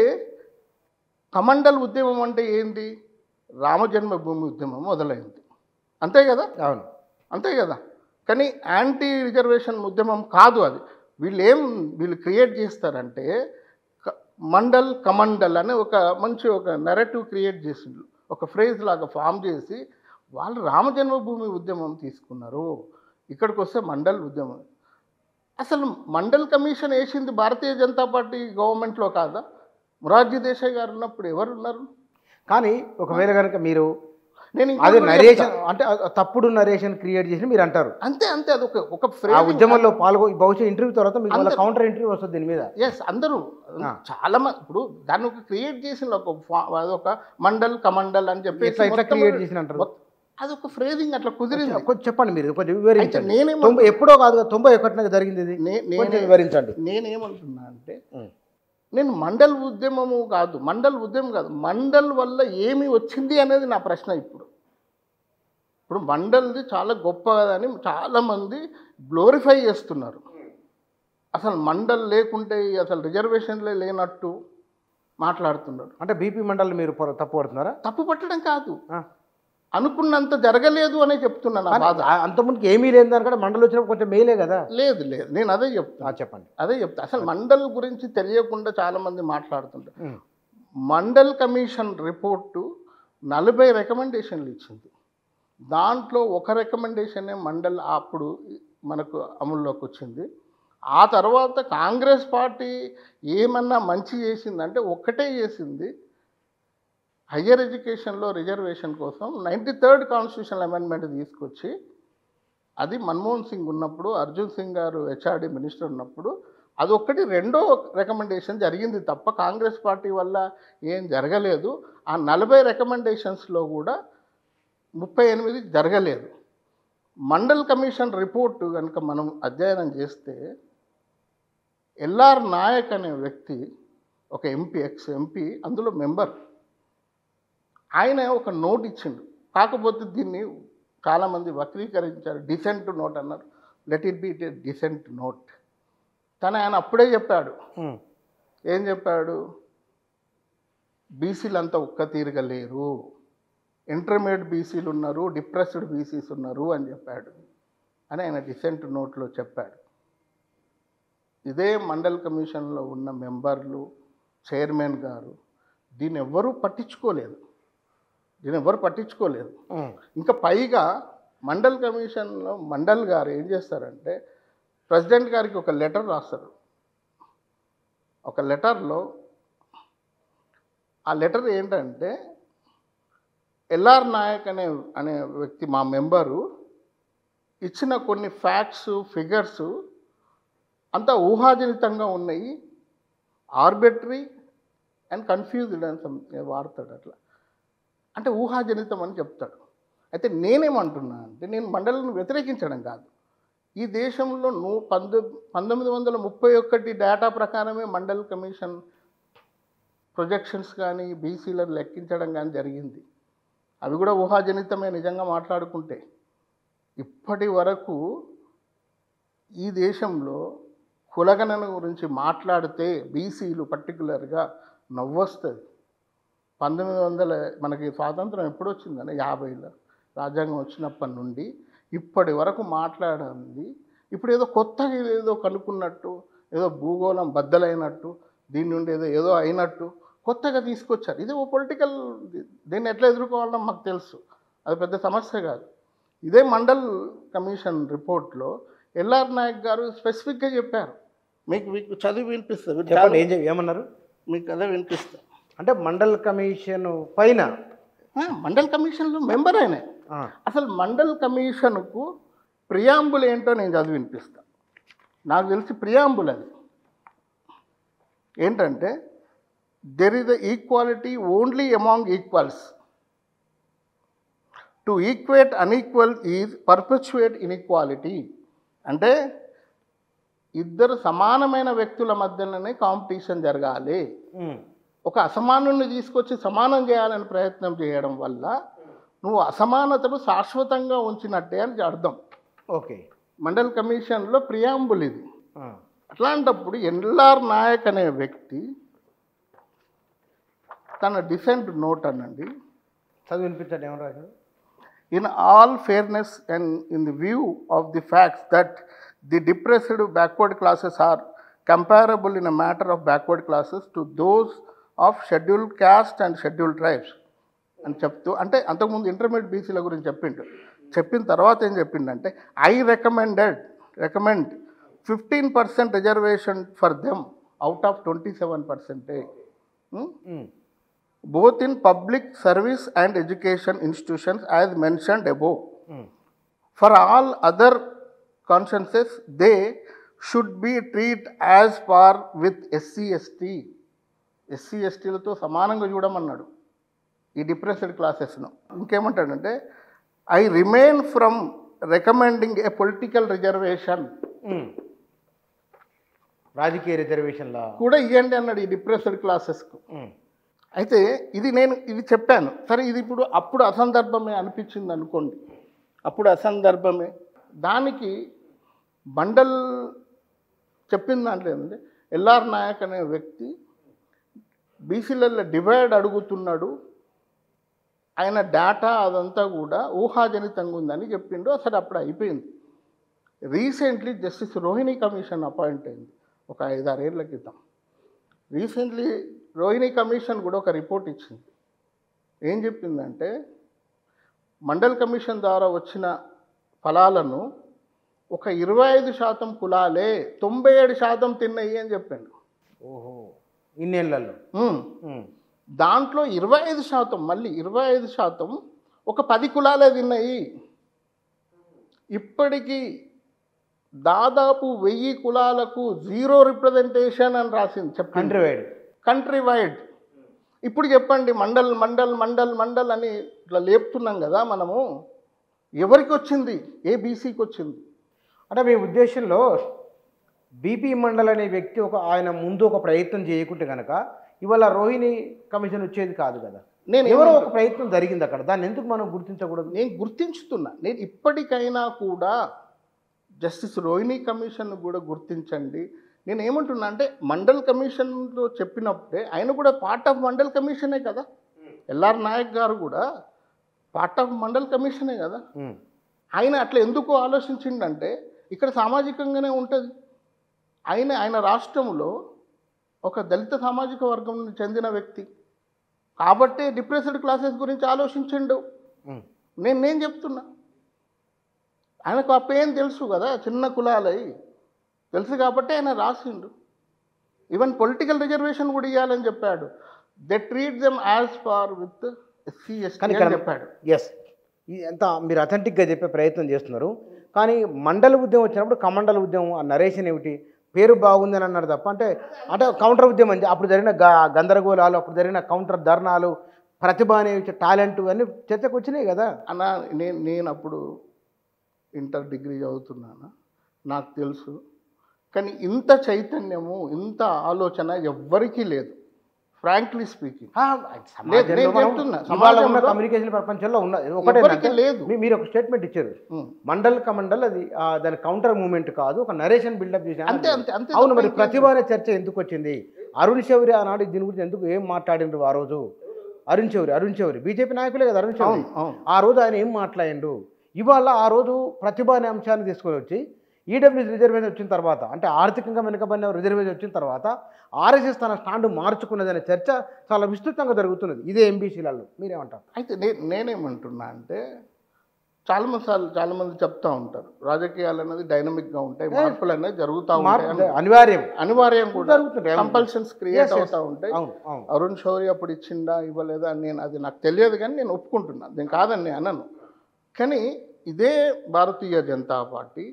కమండల్ ఉద్యమం అంటే ఏంటి రామజన్మభూమి ఉద్యమం మొదలైంది అంతే కదా అవును అంతే కదా కానీ యాంటీ రిజర్వేషన్ ఉద్యమం కాదు అది వీళ్ళు ఏం వీళ్ళు క్రియేట్ చేస్తారంటే క- మండల్ కమండల్ అనే ఒక మంచి ఒక నెరేటివ్ క్రియేట్ చేసిండ్రు ఒక ఫ్రేజ్ లాగా ఫామ్ చేసి వాళ్ళు రామజన్మభూమి ఉద్యమం తీసుకున్నారు ఇక్కడికి వస్తే మండల్ ఉద్యమం అసలు మండల్ కమిషన్ వేసింది భారతీయ జనతా పార్టీ గవర్నమెంట్లో కాదా మొరార్జీ దేశాయ్ గారు ఉన్నప్పుడు ఎవరు ఉన్నారు కానీ ఒకవేళ కనుక మీరు నేను ఇంకోటి అది కూడా నరేషన్ చెప్తా. అంటే ఆ తప్పుడు నరేషన్ క్రియేట్ చేసి మీరు అంటారు అంతే అంతే అది ఒక ఒక ఆ phrasing. ఉద్యమంలో పాల్గొ బహుశా ఇంటర్వ్యూ తర్వాత మీకు అందరూ- కౌంటర్ ఇంటర్వ్యూ వస్తుంది దీని మీద ఎస్ అందరూ ఆ. చాలా మంది ఇప్పుడు దాన్ని ఒక క్రియేట్ చేసిన ఒక ఫా- అదొక మండల్ కమండల్ అని చెప్పి ఎట్లా ఎట్లా క్రియేట్ చేసిన అంటారు అది ఒక ఫ్రేజింగ్ అట్లా కుదిరింది కొంచెం చెప్పండి మీరు కొంచెం అయితే వివరించండి నేనేమ తొంభై ఎప్పుడో కాదు కదా, తొంభై ఒకటిన జరిగింది ఇది నే- కొంచెం నేనే వివరించండి నేనేమంటున్నా అంటే ఉం. నేను మండల్ ఉద్యమము కాదు మండల్ ఉద్యమం కాదు మండల్ వల్ల ఏమి వచ్చింది అనేది నా ప్రశ్న ఇప్పుడు ఇప్పుడు మండల్ది చాలా గొప్ప అని చాలామంది గ్లోరిఫై చేస్తున్నారు అసలు మండల్ లేకుంటే అసలు రిజర్వేషన్లే లేనట్టు మాట్లాడుతున్నారు అంటే బీపీ మండలి మీరు పొర- తప్పు పడుతున్నారా తప్పు పట్టడం కాదు ఆ. అనుకున్నంత జరగలేదు అనే చెప్తున్నా నా బాధ ఆ- అంతకుముందుకు ఏమీ లేదు దాని కూడా మండలి వచ్చినప్పుడు కొంచెం మేలే కదా లేదు లేదు నేను అదే చెప్తాను ఆ, చెప్పండి అదే చెప్తా అసలు మండల్ గురించి తెలియకుండా చాలా మంది మాట్లాడుతుంటారు ఉం. మండల్ కమిషన్ రిపోర్టు నలభై రికమెండేషన్లు ఇచ్చింది దాంట్లో ఒక రికమెండేషనే మండల్ అప్పుడు మనకు అమల్లోకి వచ్చింది ఆ తర్వాత కాంగ్రెస్ పార్టీ ఏమన్నా మంచి చేసిందంటే ఒక్కటే చేసింది హయ్యర్ ఎడ్యుకేషన్లో రిజర్వేషన్ కోసం నైంటీ థర్డ్ కాన్స్టిట్యూషన్ అమెండ్మెంట్ తీసుకొచ్చి అది మన్మోహన్ సింగ్ ఉన్నప్పుడు అర్జున్ సింగ్ గారు హెచ్ఆర్డి మినిస్టర్ ఉన్నప్పుడు అది ఒక్కటి రెండో రికమెండేషన్ జరిగింది తప్ప కాంగ్రెస్ పార్టీ వల్ల ఏం జరగలేదు ఆ నలభై రికమెండేషన్స్లో కూడా ముప్పై ఎనిమిది జరగలేదు మండల్ కమిషన్ రిపోర్టు కనుక మనం అధ్యయనం చేస్తే ఎల్ఆర్ నాయక్ అనే వ్యక్తి ఒక ఎంపీ ఎక్స్ ఎంపీ అందులో మెంబర్ ఆయన ఒక నోట్ ఇచ్చిండు కాకపోతే దీన్ని చాలామంది వక్రీకరించారు డిసెంట్ నోట్ అన్నారు let it be it dissent note తను ఆయన అప్పుడే చెప్పాడు ఉం. ఏం చెప్పాడు బీసీలు అంతా ఒక్క తీరుగా లేరు ఇంటర్మీడియట్ బీసీలు ఉన్నారు డిప్రెస్డ్ బీసీస్ ఉన్నారు అని చెప్పాడు అని ఆయన డిసెంట్ నోట్లో చెప్పాడు ఇదే మండల్ కమిషన్లో ఉన్న మెంబర్లు చైర్మన్ గారు దీన్ని ఎవ్వరూ పట్టించుకోలేదు దీన్ని ఎవ్వరు పట్టించుకోలేదు ఉం. ఇంకా పైగా మండల్ కమిషన్లో మండల్ గారు ఏం చేస్తారంటే ప్రెసిడెంట్ గారికి ఒక లెటర్ రాస్తారు ఒక లెటర్లో ఆ లెటర్ ఏంటంటే ఎల్ఆర్ నాయక్ అనే అనే వ్యక్తి మా మెంబరు ఇచ్చిన కొన్ని ఫ్యాక్ట్స్ ఫిగర్స్ అంతా ఊహాజనితంగా ఉన్నాయి ఆర్బిటరీ అండ్ కన్ఫ్యూజ్డ్ అని some- వాడతాడు అట్లా అంటే ఊహాజనితం అని చెప్తాడు అయితే నేనేమంటున్నా అంటే నేను మండలిని వ్యతిరేకించడం కాదు ఈ దేశంలో నూ పంతొ పంతొమ్మిది వందల ముప్పై ఒకటి డేటా ప్రకారమే మండల్ కమిషన్ ప్రొజెక్షన్స్ కానీ బీసీలను లెక్కించడం కానీ జరిగింది అవి కూడా ఊహాజనితమే నిజంగా మాట్లాడుకుంటే ఇప్పటి వరకు ఈ దేశంలో కులగణన గురించి మాట్లాడితే బీసీలు పర్టికులర్గా నవ్వొస్తుంది పంతొమ్మిది వందల మనకి స్వాతంత్రం ఎప్పుడు వచ్చిందని యాభైలో రాజ్యాంగం వచ్చినప్పటి నుండి ఇప్పటి వరకు మాట్లాడింది ఇప్పుడు ఏదో కొత్తగా ఏదో కనుక్కున్నట్టు ఏదో భూగోళం బద్దలైనట్టు దీని నుండి ఏదో ఏదో అయినట్టు కొత్తగా తీసుకొచ్చారు ఇది ఓ పొలిటికల్ దీన్ని ఎట్లా ఎదుర్కోవాలో మాకు తెలుసు అది పెద్ద సమస్య కాదు ఇదే మండల్ కమిషన్ రిపోర్ట్లో ఎల్ఆర్ నాయక్ గారు స్పెసిఫిక్గా చెప్పారు మీకు మీకు చదివి వినిపిస్తుంది చెప్పండి ఏం చెప్- ఏమన్నారు మీకు అదే వినిపిస్తా అంటే మండల్ కమిషన్ పైన ఆ, మండల్ కమిషన్లో మెంబర్ ఆయన ఆ, అసలు మండల్ కమిషన్కు ప్రియాంబుల్ ఏంటో నేను చదివి వినిపిస్తా నాకు తెలిసి ప్రియాంబుల్ అది ఏంటంటే there is the equality only among equals to equate unequal is perpetuate inequality అంటే ఇద్దరు సమానమైన వ్యక్తుల మధ్యలోనే కాంపిటీషన్ జరగాలి ఉం. ఒక అసమానుని తీసుకొచ్చి సమానం చేయాలని ప్రయత్నం చేయడం వల్ల నువ్వు అసమానతను శాశ్వతంగా ఉంచినట్టే అని అర్థం ఓకే మండల్ కమిషన్లో ప్రియాంబుల్ ఇది ఆ. అట్లాంటప్పుడు ఎన్ఆర్ నాయక్ అనే వ్యక్తి తన డిసెంట్ నోట్ అనండి చదివి వినిపించండి ఏమని రాశారు in all fairness and in the view of the facts that the depressed backward classes are comparable in a matter of backward classes to those of scheduled caste and scheduled tribes అని చెప్తూ అంటే అంతకుముందు intermediate బీసీల గురించి చెప్పిండు చెప్పిన తర్వాత ఏం చెప్పిండంటే I recommended recommend fifteen percent reservation for them out of twenty seven percentage um. both in public service and education institutions as mentioned above. Um. For all other consciences, they should be treated as par with SC, ST. ఎస్సీ ఎస్టీలతో సమానంగా చూడమన్నాడు ఈ depressed క్లాసెస్ను ఇంకేమంటాడంటే I remain from recommending a political reservation um. రాజకీయ రిజర్వేషన్ల కూడా ఇవ్వండి అన్నాడు ఈ డిప్రెస్డ్ క్లాసెస్కు ఉమ్. అయితే ఇది నేను ఇది చెప్పాను సరే ఇది ఇప్పుడు అప్పుడు అసందర్భమే అనిపించింది అనుకోండి అప్పుడు అసందర్భమే దానికి బండల్ చెప్పిన దాంట్లో ఏంటంటే ఎల్ఆర్ నాయక్ అనే వ్యక్తి బీసీలలో డివైడ్ అడుగుతున్నాడు ఆయన డేటా అదంతా కూడా ఊహాజనితంగా ఉందని చెప్పిండు అసలు అప్పుడు అయిపోయింది recently justice Rohini commission appoint అయింది ఒక ఐదారేళ్ల క్రితం రీసెంట్లీ రోహిణి కమిషన్ కూడా ఒక రిపోర్ట్ ఇచ్చింది ఏం చెప్పిందంటే మండల్ కమిషన్ ద్వారా వచ్చిన ఫలాలను ఒక ఇరవై ఐదు శాతం కులాలే తొంభై ఏడు శాతం తిన్నాయి అని చెప్పిండు ఓహో ఇన్నేళ్లలో ఉమ్. ఉమ్. దాంట్లో ఇరవై ఐదు శాతం మళ్ళీ ఇరవై ఐదు శాతం ఒక పది కులాలే తిన్నాయి ఇప్పటికీ దాదాపు వెయ్యి కులాలకు జీరో రిప్రజెంటేషన్ అని రాసింది చెప్పండి కంట్రీ వైడ్ కంట్రీ వైడ్ ఇప్పుడు చెప్పండి మండల్ మండల్ మండల్ మండల్ అని ఇట్లా లేపుతున్నాం కదా మనము ఎవరికి వచ్చింది ఏ బీసీకి వచ్చింది అంటే మీ ఉద్దేశంలో బీపీ మండల్ అనే వ్యక్తి ఒక ఆయన ముందు ఒక ప్రయత్నం చేయకుంటే కనుక ఇవాళ రోహిణి కమిషన్ వచ్చేది కాదు కదా నేను ఎవరో ఏమంటున్నా- ఒక ప్రయత్నం జరిగింది అక్కడ దాన్ని ఎందుకు మనం గుర్తించకూడదు నేను గుర్తించుతున్నా నేను ఇప్పటికైనా కూడా జస్టిస్ రోహిణి కమిషన్ కూడా గుర్తించండి నేను ఏమంటున్నా అంటే మండల్ కమిషన్లో చెప్పినప్పుడే ఆయన కూడా పార్ట్ ఆఫ్ మండల్ కమిషనే కదా ఎల్ఆర్ నాయక్ గారు కూడా పార్ట్ ఆఫ్ మండల్ కమిషనే కదా ఉమ్. ఆయన అట్లా ఎందుకు ఆలోచించిండంటే ఇక్కడ సామాజికంగానే ఉంటుంది ఆయన ఆయన రాష్ట్రంలో ఒక దళిత సామాజిక వర్గం చెందిన వ్యక్తి కాబట్టే డిప్రెస్డ్ క్లాసెస్ గురించి ఆలోచించిండు ఉమ్. నేను నేను చెప్తున్నా ఆయనకు ఆ పెయిన్ తెలుసు కదా చిన్న కులాలై తెలుసు కాబట్టి ఆయన రాసిండు ఈవెన్ పొలిటికల్ రిజర్వేషన్ కూడా ఇవ్వాలని చెప్పాడు they treat them as par with SC కానీ ఎస్టీ ఇక్కడ అని చెప్పాడు ఎస్ ఎంత మీరు అథెంటిక్గా చెప్పే ప్రయత్నం చేస్తున్నారు కానీ మండల ఉద్యమం వచ్చినప్పుడు కమండల ఉద్యమం ఆ నరేషన్ ఏమిటి పేరు బాగుంది అని అన్నారు తప్ప అంటే అంటే కౌంటర్ ఉద్యమం అని అప్పుడు జరిగిన గ- గందరగోళాలు అప్పుడు జరిగిన కౌంటర్ ధర్నాలు ప్రతిభ అనే టాలెంట్ అన్నీ చర్చకు వచ్చినాయి కదా అన్న నేను నేను అప్పుడు ఇంటర్ డిగ్రీ చదువుతున్నాను నాకు తెలుసు కానీ ఇంత చైతన్యము ఇంత ఆలోచన ఎవ్వరికీ లేదు ఫ్రాంక్లీ స్పీకింగ్ ఆ, సమాజంలో నేను మనం చెప్తున్నా, ఇవాళ ఉన్న సమాజంలో కమ్యూనికేషన్ ప్రపంచంలో ఉన్న ఒకటే ఎవ్వరికీ లేదు. మీరు ఒక స్టేట్మెంట్ ఇచ్చారు మండల్ కమండల్ అది ఆ, దాని కౌంటర్ మూమెంట్ కాదు ఒక నరేషన్ బిల్డప్ చేసి అంతే అంతే అంతే అవును తప్ప మరి ఇంకేం ప్రతిభ అనే చర్చ ఎందుకు వచ్చింది అరుణ్ శౌరి ఆనాడు దీని గురించి ఎందుకు ఏం మాట్లాడిండ్రు ఆ రోజు అరుణ్ శౌరి అరుణ్ శౌరి బీజేపీ నాయకులే కదా అరుణ్ శౌరి అవును అవును ఆ రోజు ఆయన ఏం మాట్లాడిండు ఇవాళ ఆ రోజు ప్రతిభ అనే అంశాన్ని తీసుకొని వచ్చి ఈడబ్ల్యూసీ రిజర్వేషన్ వచ్చిన తర్వాత అంటే ఆర్థికంగా వెనుకబడిన రిజర్వేషన్ వచ్చిన తర్వాత ఆర్ఎస్ఎస్ తన స్టాండ్ మార్చుకున్నదనే చర్చ చాలా విస్తృతంగా జరుగుతున్నది ఇదే ఎంబీసీలలో మీరేమంటారు అయితే నే నేనేమంటున్నా అంటే చాలా మంది సార్లు చాలా మంది చెప్తా ఉంటారు రాజకీయాలు అనేది డైనమిక్గా ఉంటాయి మార్పులు అనేది జరుగుతూ ఉంటాయి మార్పు అని. అనివార్యం అనివార్యం కూడా జరుగుతుంటాయి. Compulsions Yes, create yes. అవుతూ ఉంటాయి అవును అవును అరుణ్ శౌరి అప్పుడు ఇచ్చిండా ఇవ్వలేదా అని నేను అది నాకు తెలియదు కానీ నేను ఒప్పుకుంటున్నాను నేను కాదని నేను అనను కానీ ఇదే భారతీయ జనతా పార్టీ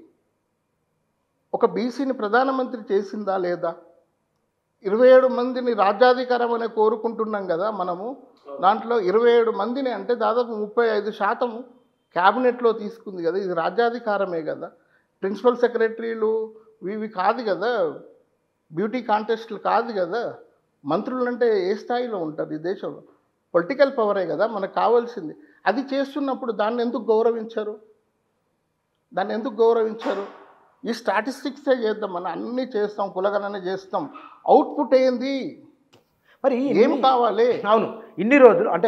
ఒక బీసీని ప్రధానమంత్రి చేసిందా లేదా ఇరవై ఏడు మందిని రాజ్యాధికారం అనే కోరుకుంటున్నాం కదా మనము దాంట్లో ఇరవై ఏడు మందిని అంటే దాదాపు ముప్పై ఐదు శాతం క్యాబినెట్లో తీసుకుంది కదా ఇది రాజ్యాధికారమే కదా ప్రిన్సిపల్ సెక్రటరీలు ఇవి కాదు కదా బ్యూటీ కాంటెస్ట్లు కాదు కదా మంత్రులు అంటే ఏ స్థాయిలో ఉంటారు ఈ దేశంలో పొలిటికల్ పవరే కదా మనకు కావాల్సింది అది చేస్తున్నప్పుడు దాన్ని ఎందుకు గౌరవించరు దాన్ని ఎందుకు గౌరవించరు ఈ స్టాటిస్టిక్సే చేద్దాం మనం అన్నీ చేస్తాం కులగణన చేస్తాం అవుట్పుట్ ఏంది మరి ఏం ఇన్ని- కావాలి అవును ఇన్ని రోజులు అంటే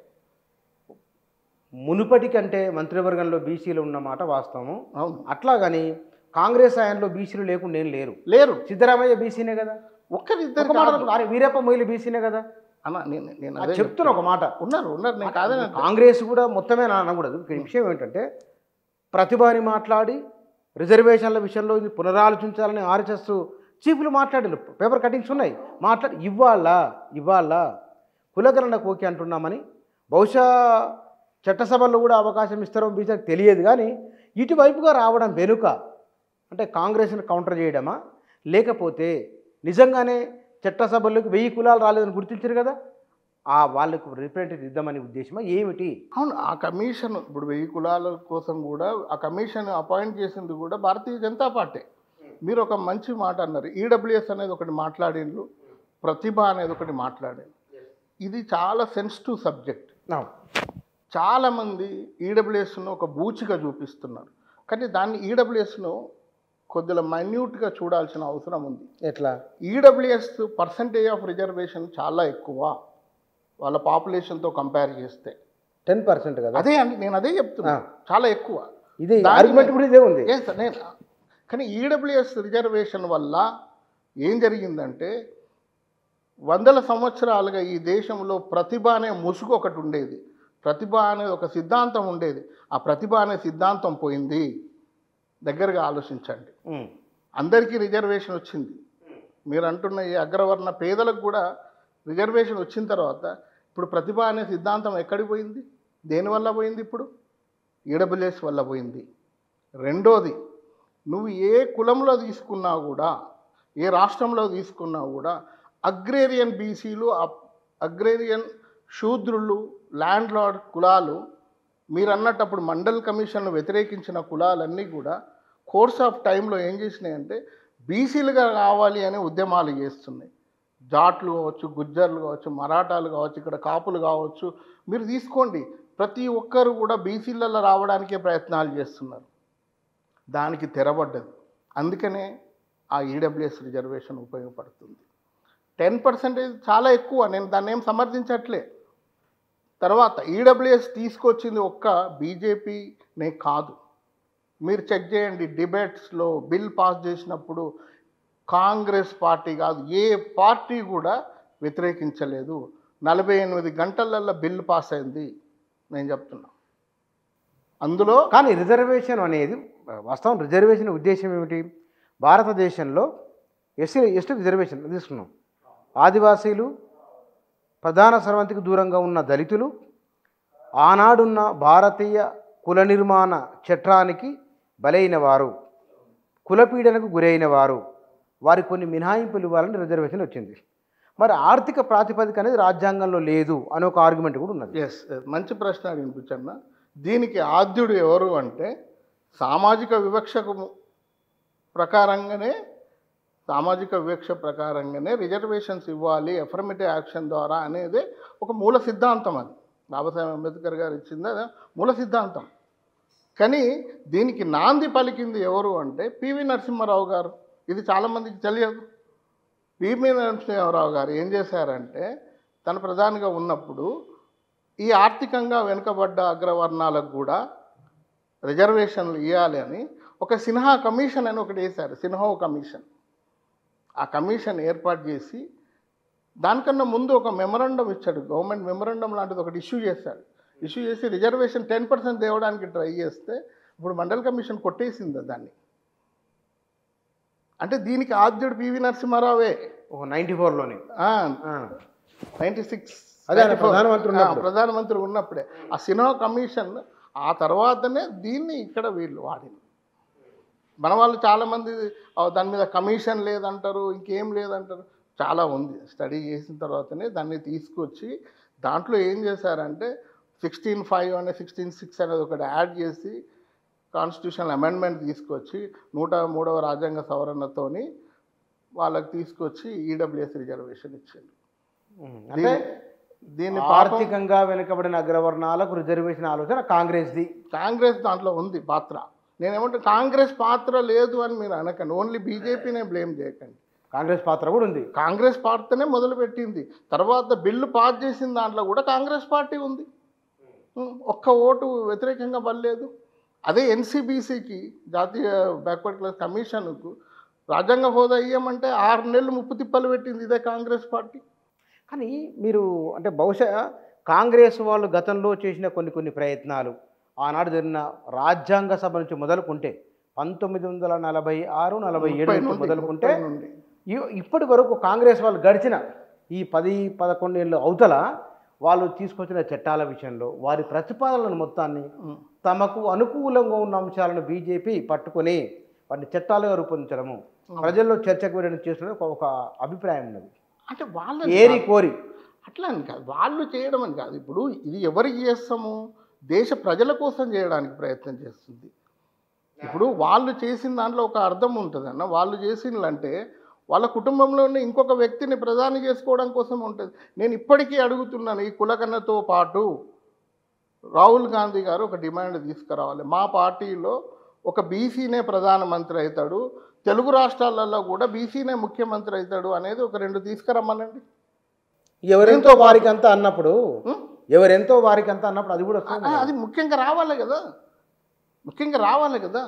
మునుపటి కంటే మంత్రివర్గంలో బీసీలు ఉన్న మాట వాస్తవము అవును అట్లాగని కాంగ్రెస్ హయాంలో బీసీలు లేకుండా ఏం లేరు లేరు సిద్ధరామయ్య బీసీనే కదా ఒక్కరిద్దరు ఒక మాట అరే వీరప్ప మొయిలి బీసీనే కదా అన్న నేను నేను అది అదే చెప్తున్నా ఒక మాట ఉన్నారు ఉన్నారు నేను కాదని కాంగ్రెస్ కూడా మొత్తమే నా అనకూడదు ఇక్కడ విషయం ఏంటంటే ప్రతిభని మాట్లాడి రిజర్వేషన్ల విషయంలో ఇది పునరాలోచించాలని ఆర్ఎస్ఎస్ చీఫ్లు మాట్లాడారు పేపర్ కటింగ్స్ ఉన్నాయి మాట్లాడి ఇవ్వాల ఇవ్వాల కులగణనకు ఓకే అంటున్నామని బహుశా చట్టసభల్లో కూడా అవకాశం ఇస్తారో బీజేపీ తెలియదు కానీ ఇటువైపుగా రావడం వెనుక అంటే కాంగ్రెస్ని కౌంటర్ చేయడమా లేకపోతే నిజంగానే చట్టసభల్లోకి వెయ్యి కులాలు రాలేదని గుర్తించారు కదా ఆ వాళ్ళకు రిప్రజెంటేటివ్ ఇద్దామనే ఉద్దేశమా ఏమిటి అవును ఆ కమిషన్ ఇప్పుడు వెయ్యి కులాల కోసం కూడా ఆ కమిషన్ అపాయింట్ చేసింది కూడా భారతీయ జనతా పార్టీ మీరు ఒక మంచి మాట అన్నారు ఈడబ్ల్యూఎస్ అనేది ఒకటి మాట్లాడిండ్రు ప్రతిభ అనేది ఒకటి మాట్లాడింది ఇది చాలా సెన్సిటివ్ సబ్జెక్ట్ చాలామంది ఈడబ్ల్యూఎస్ను ఒక బూచిగా చూపిస్తున్నారు కానీ దాన్ని ఈడబ్ల్యూఎస్ను కొద్దిగా మైన్యూట్గా చూడాల్సిన అవసరం ఉంది ఎట్లా ఈడబ్ల్యూఎస్ పర్సంటేజ్ ఆఫ్ రిజర్వేషన్ చాలా ఎక్కువ వాళ్ళ పాపులేషన్తో కంపేర్ చేస్తే టెన్ పర్సెంట్ కదా అదే అండి నేను అదే చెప్తున్నా ఆ. చాలా ఎక్కువ ఇది దాని ఆర్గ్యుమెంట్ కూడా ఇదే ఉంది Yes, నేను కానీ ఈడబ్ల్యూఎస్ రిజర్వేషన్ వల్ల ఏం జరిగిందంటే వందల సంవత్సరాలుగా ఈ దేశంలో ప్రతిభ అనే ముసుగు ఒకటి ఉండేది ప్రతిభ అనే ఒక సిద్ధాంతం ఉండేది ఆ ప్రతిభ అనే సిద్ధాంతం పోయింది దగ్గరగా ఆలోచించండి ఉమ్. అందరికీ రిజర్వేషన్ వచ్చింది మీరు అంటున్న ఈ అగ్రవర్ణ పేదలకు కూడా రిజర్వేషన్ వచ్చిన తర్వాత ఇప్పుడు ప్రతిభ అనే సిద్ధాంతం ఎక్కడికి పోయింది దేనివల్ల పోయింది ఇప్పుడు ఈడబ్ల్యూఎస్ వల్ల పోయింది రెండోది నువ్వు ఏ కులంలో తీసుకున్నా కూడా ఏ రాష్ట్రంలో తీసుకున్నా కూడా అగ్రేరియన్ బీసీలు అగ్రేరియన్ శూద్రులు ల్యాండ్ లార్డ్ కులాలు మీరు అన్నట్టు అప్పుడు మండల్ కమిషన్ వ్యతిరేకించిన కులాలన్నీ కూడా కోర్స్ ఆఫ్ టైంలో ఏం చేసినాయంటే బీసీలుగా కావాలి అనే ఉద్యమాలు చేస్తున్నాయి జాట్లు కావచ్చు గుజ్జర్లు కావచ్చు మరాఠాలు కావచ్చు ఇక్కడ కాపులు కావచ్చు మీరు తీసుకోండి ప్రతి ఒక్కరు కూడా బీసీలలో రావడానికే ప్రయత్నాలు చేస్తున్నారు దానికి తెరబడ్డది అందుకనే ఆ ఈడబ్ల్యూఎస్ రిజర్వేషన్ ఉపయోగపడుతుంది టెన్ పర్సెంటేజ్ చాలా ఎక్కువ నేను దాన్ని ఏం సమర్థించట్లే తర్వాత ఈడబ్ల్యూఎస్ తీసుకొచ్చింది ఒక్క బీజేపీనే కాదు మీరు చెక్ చేయండి డిబేట్స్లో బిల్ పాస్ చేసినప్పుడు కాంగ్రెస్ పార్టీ కాదు ఏ పార్టీ కూడా వ్యతిరేకించలేదు నలభై ఎనిమిది గంటలల్లో బిల్ పాస్ అయింది నేను చెప్తున్నా అందులో కానీ రిజర్వేషన్ అనేది వాస్తవం రిజర్వేషన్ ఉద్దేశం ఏమిటి భారతదేశంలో ఎస్సీ ఎస్టీ రిజర్వేషన్ తీసుకున్నాం ఆదివాసీలు ప్రధాన స్రవంతికి దూరంగా ఉన్న దళితులు ఆనాడున్న భారతీయ కుల నిర్మాణ చట్టానికి బలైన వారు కులపీడనకు గురైన వారు వారికి కొన్ని మినహాయింపులు ఇవ్వాలని రిజర్వేషన్ వచ్చింది మరి ఆర్థిక ప్రాతిపదిక అనేది రాజ్యాంగంలో లేదు అనే ఒక ఆర్గ్యుమెంట్ కూడా ఉన్నది ఎస్ మంచి ప్రశ్న అడిగిపించన్న దీనికి ఆద్యుడు ఎవరు అంటే సామాజిక వివక్షకు ప్రకారంగానే సామాజిక వివక్ష ప్రకారంగానే రిజర్వేషన్స్ ఇవ్వాలి ఎఫర్మేటివ్ యాక్షన్ ద్వారా అనేది ఒక మూల సిద్ధాంతం అది బాబాసాహెబ్ అంబేద్కర్ గారు ఇచ్చింది అదే మూల సిద్ధాంతం కానీ దీనికి నాంది పలికింది ఎవరు అంటే పివి నరసింహారావు గారు ఇది చాలామందికి తెలియదు పివి నరసింహారావు గారు ఏం చేశారంటే తన ప్రధానిగా ఉన్నప్పుడు ఈ ఆర్థికంగా వెనుకబడ్డ అగ్రవర్ణాలకు కూడా రిజర్వేషన్లు ఇవ్వాలి అని ఒక సిన్హా కమిషన్ అని ఒకటి వేశారు సిన్హో కమిషన్ ఆ కమిషన్ ఏర్పాటు చేసి దానికన్నా ముందు ఒక మెమరాండం ఇచ్చాడు గవర్నమెంట్ మెమరాండం లాంటిది ఒకటి ఇష్యూ చేశాడు ఇష్యూ చేసి రిజర్వేషన్ టెన్ పర్సెంట్ తేవడానికి ట్రై చేస్తే ఇప్పుడు మండల్ కమిషన్ కొట్టేసింది దాన్ని అంటే దీనికి ఆద్యుడు పివి నరసింహారావే ఒక నైంటీ ఫోర్లోనే నైంటీ సిక్స్ అదే ఆయన ప్రధానమంత్రి ఉన్నప్పుడు. ప్రధానమంత్రి ఉన్నప్పుడే ఆ సినిమా కమిషన్ ఆ తర్వాతనే దీన్ని ఇక్కడ వీళ్ళు వాడింది మన వాళ్ళు చాలామంది "ఆ, దాని మీద కమిషన్ లేదంటారు ఇంకేం లేదంటారు చాలా ఉంది స్టడీ చేసిన తర్వాతనే దాన్ని తీసుకొచ్చి దాంట్లో ఏం చేశారంటే సిక్స్టీన్ ఫైవ్ అనే సిక్స్టీన్ సిక్స్ అనేది ఒకటి యాడ్ చేసి కాన్స్టిట్యూషనల్ అమెండ్మెంట్ తీసుకొచ్చి నూట మూడవ రాజ్యాంగ సవరణతోని వాళ్ళకి తీసుకొచ్చి ఈడబ్ల్యూఎస్ రిజర్వేషన్ ఇచ్చింది ఉమ్, అంటే దీన్ని పాపం ఆర్థికంగా వెనుకబడిన అగ్రవర్ణాలకు రిజర్వేషన్ ఆలోచన కాంగ్రెస్ది కాంగ్రెస్ దాంట్లో ఉంది పాత్ర నేనేమంటే కాంగ్రెస్ పాత్ర లేదు అని మీరు అనకండి ఓన్లీ బీజేపీనే బ్లేమ్ చేయకండి కాంగ్రెస్ పాత్ర కూడా ఉంది కాంగ్రెస్ పార్టీనే మొదలుపెట్టింది తర్వాత బిల్లు పాస్ చేసిన దాంట్లో కూడా కాంగ్రెస్ పార్టీ ఉంది ఉం, ఒక్క ఓటు వ్యతిరేకంగా పడలేదు అదే ఎన్సీబీసీకి జాతీయ బ్యాక్వర్డ్ క్లాస్ కమిషన్కు రాజ్యాంగ హోదా ఇయ్యమంటే ఆరు నెలలు ముప్పు తిప్పలు పెట్టింది ఇదే కాంగ్రెస్ పార్టీ కానీ మీరు అంటే బహుశా కాంగ్రెస్ వాళ్ళు గతంలో చేసిన కొన్ని కొన్ని ప్రయత్నాలు ఆనాడు జరిగిన రాజ్యాంగ సభ నుంచి మొదలుకుంటే పంతొమ్మిది వందల నలభై ఆరు నలభై ఏడు ముప్పై నుంచి నుండి, మొదలుకుంటే ముప్పై నుండి. ఇ- ఇప్పటి వరకు కాంగ్రెస్ వాళ్ళు గడిచిన ఈ పది పదకొండు ఏళ్ళు అవతల వాళ్ళు తీసుకొచ్చిన చట్టాల విషయంలో వారి ప్రతిపాదనలను మొత్తాన్ని ఉం. తమకు అనుకూలంగా ఉన్న అంశాలను బీజేపీ పట్టుకొని వాటిని చట్టాలుగా రూపొందించడము ప్రజల్లో చర్చకు వెళ్ళడం చేస్తున్న ఒక- ఒక అభిప్రాయం ఉన్నది అంటే వాళ్ళ ఏరి కోరి అట్లా అని కాదు వాళ్ళు చేయడం అని కాదు ఇప్పుడు ఇది ఎవరికి చేస్తాము దేశ ప్రజల కోసం చేయడానికి ప్రయత్నం చేస్తుంది ఇప్పుడు వాళ్ళు చేసిన దాంట్లో ఒక అర్థం ఉంటుంది అన్న వాళ్ళు చేసిందంటే వాళ్ళ కుటుంబంలో ఉన్న ఇంకొక వ్యక్తిని ప్రధాని చేసుకోవడం కోసం ఉంటుంది నేను ఇప్పటికీ అడుగుతున్నాను ఈ కులకన్నతో పాటు రాహుల్ గాంధీ గారు ఒక డిమాండ్ తీసుకురావాలి మా పార్టీలో ఒక బీసీనే ప్రధానమంత్రి అవుతాడు తెలుగు రాష్ట్రాలలో కూడా బీసీనే ముఖ్యమంత్రి అవుతాడు అనేది ఒక రెండు తీసుకురమ్మనండి ఎవరెంతో వారికి అంతా అన్నప్పుడు ఉం? ఎవరెంతో వారికి అంతా అన్నప్పుడు అది కూడా వస్తుంది ఆ, అది ముఖ్యంగా రావాలి కదా ముఖ్యంగా రావాలి కదా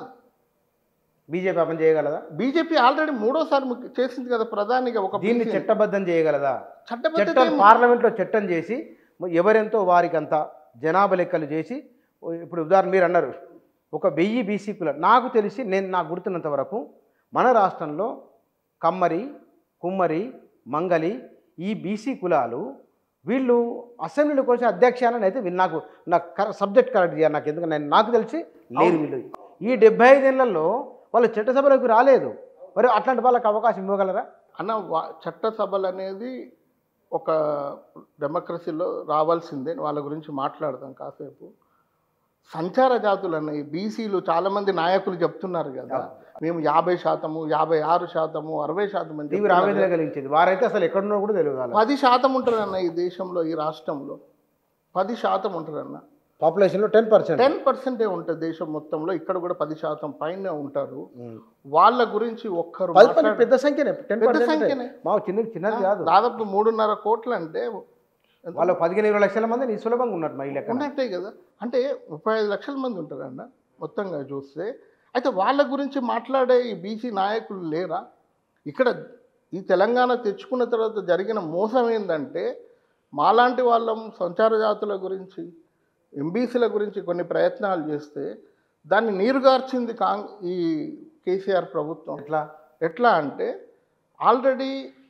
బీజేపీ అపని చేయగలదా బీజేపీ ఆల్రెడీ మూడోసారి ముఖ్య- చేసింది కదా ప్రధానిగా ఒక దీన్ని బీసీ. చట్టబద్ధం చేయగలదా చట్టబద్ధత చట్టం ఏం- పార్లమెంట్లో చట్టం చేసి ఎవరెంతో వారికంతా జనాభా లెక్కలు చేసి ఇప్పుడు ఉదాహరణ మీరు అన్నారు ఒక వెయ్యి బీసీ కుల నాకు తెలిసి నేను నాకు గుర్తున్నంత వరకు మన రాష్ట్రంలో కమ్మరి కుమ్మరి మంగలి ఈ బీసీ కులాలు వీళ్ళు అసెంబ్లీలోకి వచ్చి అధ్యక్షాన్ని అయితే వీళ్ళు నాకు నాకు కర- సబ్జెక్ట్ కరెక్ట్ చేయాలి నాకు ఎందుకంటే నేను నాకు తెలిసి లేరు వీళ్ళు ఈ డెబ్బై ఐదేళ్లలో వాళ్ళు చట్టసభలోకి రాలేదు మరి అట్లాంటి వాళ్ళకి అవకాశం ఇవ్వగలరా అన్న వా- చట్టసభలు అనేది ఒక డెమోక్రసీలో రావాల్సిందే వాళ్ళ గురించి మాట్లాడదాం కాసేపు సంచార జాతులు అన్న ఈ బీసీలు చాలామంది నాయకులు చెప్తున్నారు కదా మేము యాభై శాతము యాభై ఆరు శాతము అరవై శాతం అని తీవ్ర చెప్తున్నారు ఆవేదన కలిగించేది వారైతే అసలు ఎక్కడున్నా కూడా తెలియదు వాళ్ళకి. పది శాతం ఉంటారన్న ఈ దేశంలో ఈ రాష్ట్రంలో పది శాతం ఉంటారన్న పాపులేషన్లో టెన్ పర్సెంట్ టెన్ పర్సెంటే ఉంటుంది దేశం మొత్తంలో ఇక్కడ కూడా పది శాతం పైన ఉంటారు వాళ్ళ గురించి ఒక్కరు పది పది మాట్లాడ- పెద్ద సంఖ్యనే టెన్ పెద్ద పర్సెంట్ సంఖ్యనే. మా చిన్న చిన్నది కాదు దాదాపు మూడున్నర కోట్లు అంటే ఎంత? వాళ్ళు పదిహేను ఇరవై లక్షల మంది నీ సులభంగా ఉన్నట్టు మా ఈ లెక్క ఉన్నట్టే కదా అంటే ముప్పై ఐదు లక్షల మంది ఉంటారన్న మొత్తంగా చూస్తే అయితే వాళ్ళ గురించి మాట్లాడే ఈ బీసీ నాయకులు లేరా ఇక్కడ ఈ తెలంగాణ తెచ్చుకున్న తర్వాత జరిగిన మోసం ఏంటంటే మాలాంటి వాళ్ళం సంచార జాతుల గురించి ఎంబీసీల గురించి కొన్ని ప్రయత్నాలు చేస్తే దాన్ని నీరుగార్చింది కాంగ్ ఈ కేసీఆర్ ప్రభుత్వం ఎట్లా ఎట్లా అంటే ఆల్రెడీ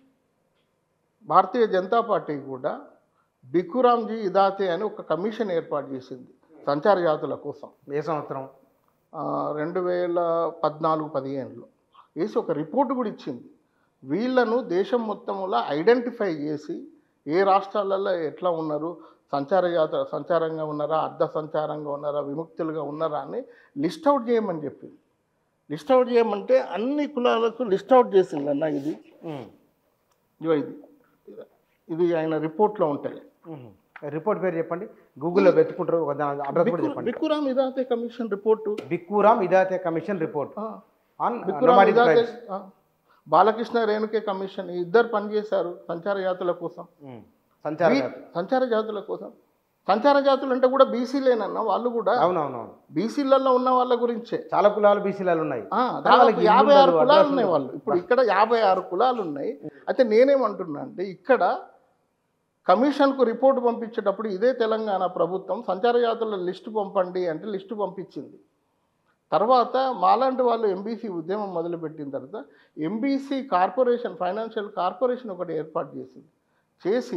భారతీయ జనతా పార్టీ కూడా బిక్కురామ్జీ ఇదాతే అని ఒక కమిషన్ ఏర్పాటు చేసింది సంచార జాతుల కోసం ఏ సంవత్సరం ఆ, రెండు వేల పద్నాలుగు పదిహేనులో వేసి ఒక రిపోర్ట్ కూడా ఇచ్చింది వీళ్ళను దేశం మొత్తంలో ఐడెంటిఫై చేసి ఏ రాష్ట్రాలలో ఎట్లా ఉన్నారు సంచార జాత సంచారంగా ఉన్నారా అర్ధ సంచారంగా ఉన్నారా విముక్తులుగా ఉన్నారా అని లిస్ట్ అవుట్ చేయమని చెప్పింది లిస్ట్ అవుట్ చేయమంటే అన్ని కులాలకు లిస్ట్ అవుట్ చేసింది అన్న ఇది ఇదిగో ఇది ఇది ఆయన రిపోర్ట్లో ఉంటాయి రిపోర్ట్ పేరు చెప్పండి గూగుల్లో వెతుకుంటారు ఒక దాని అడ్రస్ కూడా చెప్పండి Bikkuram Idate commission report Bikkuram Idate commission report ఆ, on Bikkuram nomadic Idate tribes. ఆ, బాలకృష్ణ రేణుకే కమిషన్ ఈ ఇద్దరు పనిచేశారు సంచార జాతుల కోసం ఉమ్. సంచార వీ- జాతి. సంచార జాతుల కోసం సంచార జాతులు అంటే కూడా బీసీలేనన్న వాళ్ళు కూడా అవునవునవును బీసీలలో ఉన్న వాళ్ళ గురించే చాలా కులాలు బీసీలలో ఉన్నాయి ఆ, కానీ దాదాపు వాళ్ళకి యాభై ఇల్లు ఆరు ఉండదు, కులాలు అడ్రస్ ఉన్నాయి ఉండదు. వాళ్ళు ఇప్పుడు ఇక్కడ యాభై ఆరు కులాలు ఉన్నాయి అయితే నేనేమంటున్నా అంటే ఇక్కడ కమిషన్కు రిపోర్ట్ పంపించేటప్పుడు ఇదే తెలంగాణ ప్రభుత్వం సంచార జాతుల లిస్టు పంపండి అంటే లిస్టు పంపించింది తర్వాత మాలాంటి వాళ్ళు ఎంబీసీ ఉద్యమం మొదలుపెట్టిన తర్వాత ఎంబీసీ కార్పొరేషన్ ఫైనాన్షియల్ కార్పొరేషన్ ఒకటి ఏర్పాటు చేసింది చేసి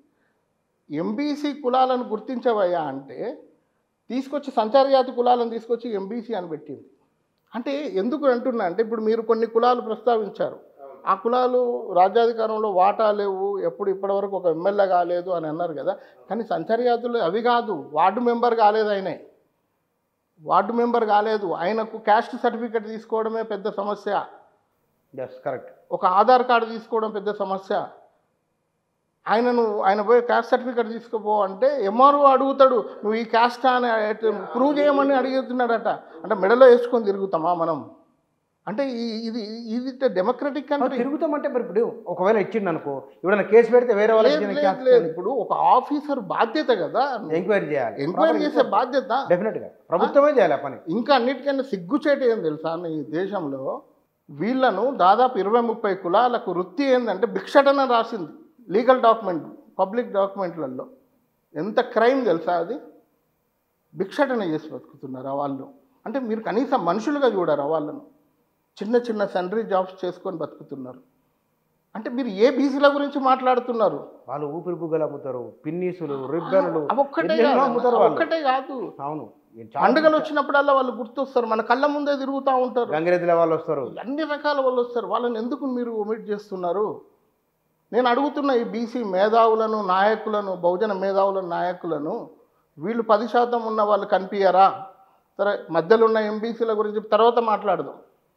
ఎంబీసీ కులాలను గుర్తించవయ్యా అంటే తీసుకొచ్చి సంచార జాతి కులాలను తీసుకొచ్చి ఎంబీసీ అని పెట్టింది అంటే ఎందుకు అంటున్నా అంటే ఇప్పుడు మీరు కొన్ని కులాలు ప్రస్తావించారు ఆ కులాలు రాజ్యాధికారంలో వాటా లేవు ఎప్పుడు ఇప్పటివరకు ఒక ఎమ్మెల్యే కాలేదు అని అన్నారు కదా కానీ సంచార జాతులు అవి కాదు వార్డు మెంబర్ కాలేదు ఆయనే వార్డు మెంబర్ కాలేదు ఆయనకు క్యాస్ట్ సర్టిఫికెట్ తీసుకోవడమే పెద్ద సమస్య ఎస్ కరెక్ట్ ఒక ఆధార్ కార్డు తీసుకోవడం పెద్ద సమస్య ఆయనను ఆయన పోయి క్యాస్ట్ సర్టిఫికేట్ తీసుకుపో అంటే ఎంఆర్ఓ అడుగుతాడు నువ్వు ఈ క్యాస్ట్ అని ప్రూవ్ చేయమని అడుగుతున్నాడట అంటే మెడలో వేసుకొని తిరుగుతామా మనం అంటే ఈ- ఇది ఇది డెమోక్రటిక్ కంట్రీ తిరుగుతామంటే మరి ఇప్పుడు ఒకవేళ ఇచ్చిండు అనుకో ఎవరైనా కేసు పెడితే వేరే వాళ్ళకి లేదు, లేదు, లేదు. ఇప్పుడు ఒక ఆఫీసర్ బాధ్యత కదా ఎంక్వైరీ చేయాలి ఎంక్వైరీ చేసే బాధ్యత డెఫినెట్గా ప్రభుత్వమే చేయాలి ఆ పని ఇంకా అన్నిటికన్నా సిగ్గుచేటు ఏం తెలుసా ఈ దేశంలో వీళ్ళను దాదాపు ఇరవై ముప్పై కులాలకు వృత్తి ఏంటంటే భిక్షటన రాసింది లీగల్ డాక్యుమెంట్ పబ్లిక్ డాక్యుమెంట్లలో ఎంత క్రైమ్ తెలుసా అది భిక్షటన చేసి బతుకుతున్నారా వాళ్ళు అంటే మీరు కనీసం మనుషులుగా చూడరా వాళ్ళను చిన్న చిన్న సండ్రీ జాబ్స్ చేసుకొని బతుకుతున్నారు అంటే మీరు ఏ బీసీల గురించి మాట్లాడుతున్నారు వాళ్ళు ఊపిరి బుగ్గలు అమ్ముతారు పిన్నీసులు రిబ్బన్లు అవి ఒక్కటే ఎన్నెన్నో కాదు అమ్ముతారు అవి వాళ్ళు ఒక్కటే కాదు అవును ఈ చాలా పండుగలు వచ్చినప్పుడల్లా వాళ్ళు గుర్తొస్తారు మన కళ్ళ ముందే తిరుగుతూ ఉంటారు గంగిరెద్దుల వాళ్ళు వస్తారు అన్ని రకాల వాళ్ళు వస్తారు వాళ్ళని ఎందుకు మీరు ఒమిట్ చేస్తున్నారు నేను అడుగుతున్న ఈ బీసీ మేధావులను నాయకులను బహుజన మేధావుల నాయకులను వీళ్ళు పది శాతం ఉన్న వాళ్ళు కనిపించారా సరే మధ్యలో ఉన్న ఎంబీసీల గురించి తర్వాత మాట్లాడదాం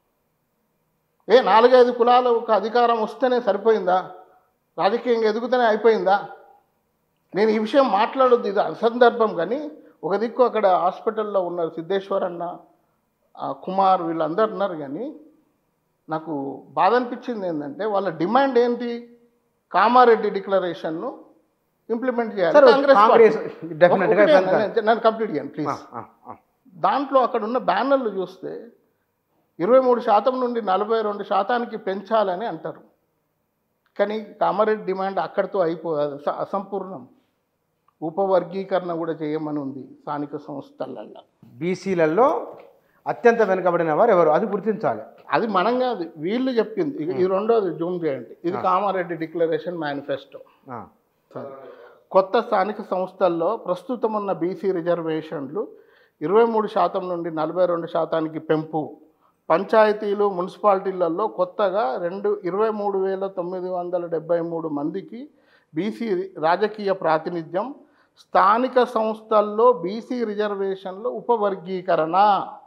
ఏ నాలుగైదు కులాల ఒక అధికారం వస్తేనే సరిపోయిందా రాజకీయంగా ఎదుగుతూనే అయిపోయిందా నేను ఈ విషయం మాట్లాడొద్దు ఇది అసందర్భం కానీ ఒక దిక్కు అక్కడ హాస్పిటల్లో ఉన్నారు సిద్ధేశ్వర్ అన్న ఆ కుమార్ వీళ్ళందరూ ఉన్నారు కానీ నాకు బాధ అనిపించింది ఏంటంటే వాళ్ళ డిమాండ్ ఏంటి కామారెడ్డి డిక్లరేషన్ను ఇంప్లిమెంట్ చేయాలి సరే, కాంగ్రెస్ కాంగ్రెస్ పార్టీ. definitely గా ఒకటే పెడతారు. నన్ను- నన్ను కంప్లీట్ చేయండి ప్లీజ్ ఆ, ఆ, ఆ. దాంట్లో అక్కడ ఉన్న బ్యానర్లు చూస్తే ఇరవై మూడు శాతం నుండి నలభై రెండు శాతానికి పెంచాలని అంటారు కానీ కామారెడ్డి డిమాండ్ అక్కడితో అయిపోదు అస- అసంపూర్ణం ఉపవర్గీకరణ కూడా చేయమని ఉంది స్థానిక సంస్థలల్లో బీసీలలో అత్యంత వెనుకబడిన వారు ఎవరు అది గుర్తించాలి అది మనం కాదు వీళ్ళు చెప్పింది ఇక ఈ రెండోది జూమ్ చేయండి ఇది కామారెడ్డి డిక్లరేషన్ మేనిఫెస్టో ఆ. కొత్త స్థానిక సంస్థల్లో ప్రస్తుతం ఉన్న బీసీ రిజర్వేషన్లు ఇరవై మూడు శాతం నుండి నలభై రెండు శాతానికి పెంపు పంచాయతీలు మున్సిపాలిటీలలో కొత్తగా రెండు ఇరవై మూడు వేల తొమ్మిది వందల డెబ్బై మూడు మందికి బీసీ రాజకీయ ప్రాతినిధ్యం స్థానిక సంస్థల్లో బీసీ రిజర్వేషన్లు ఉపవర్గీకరణ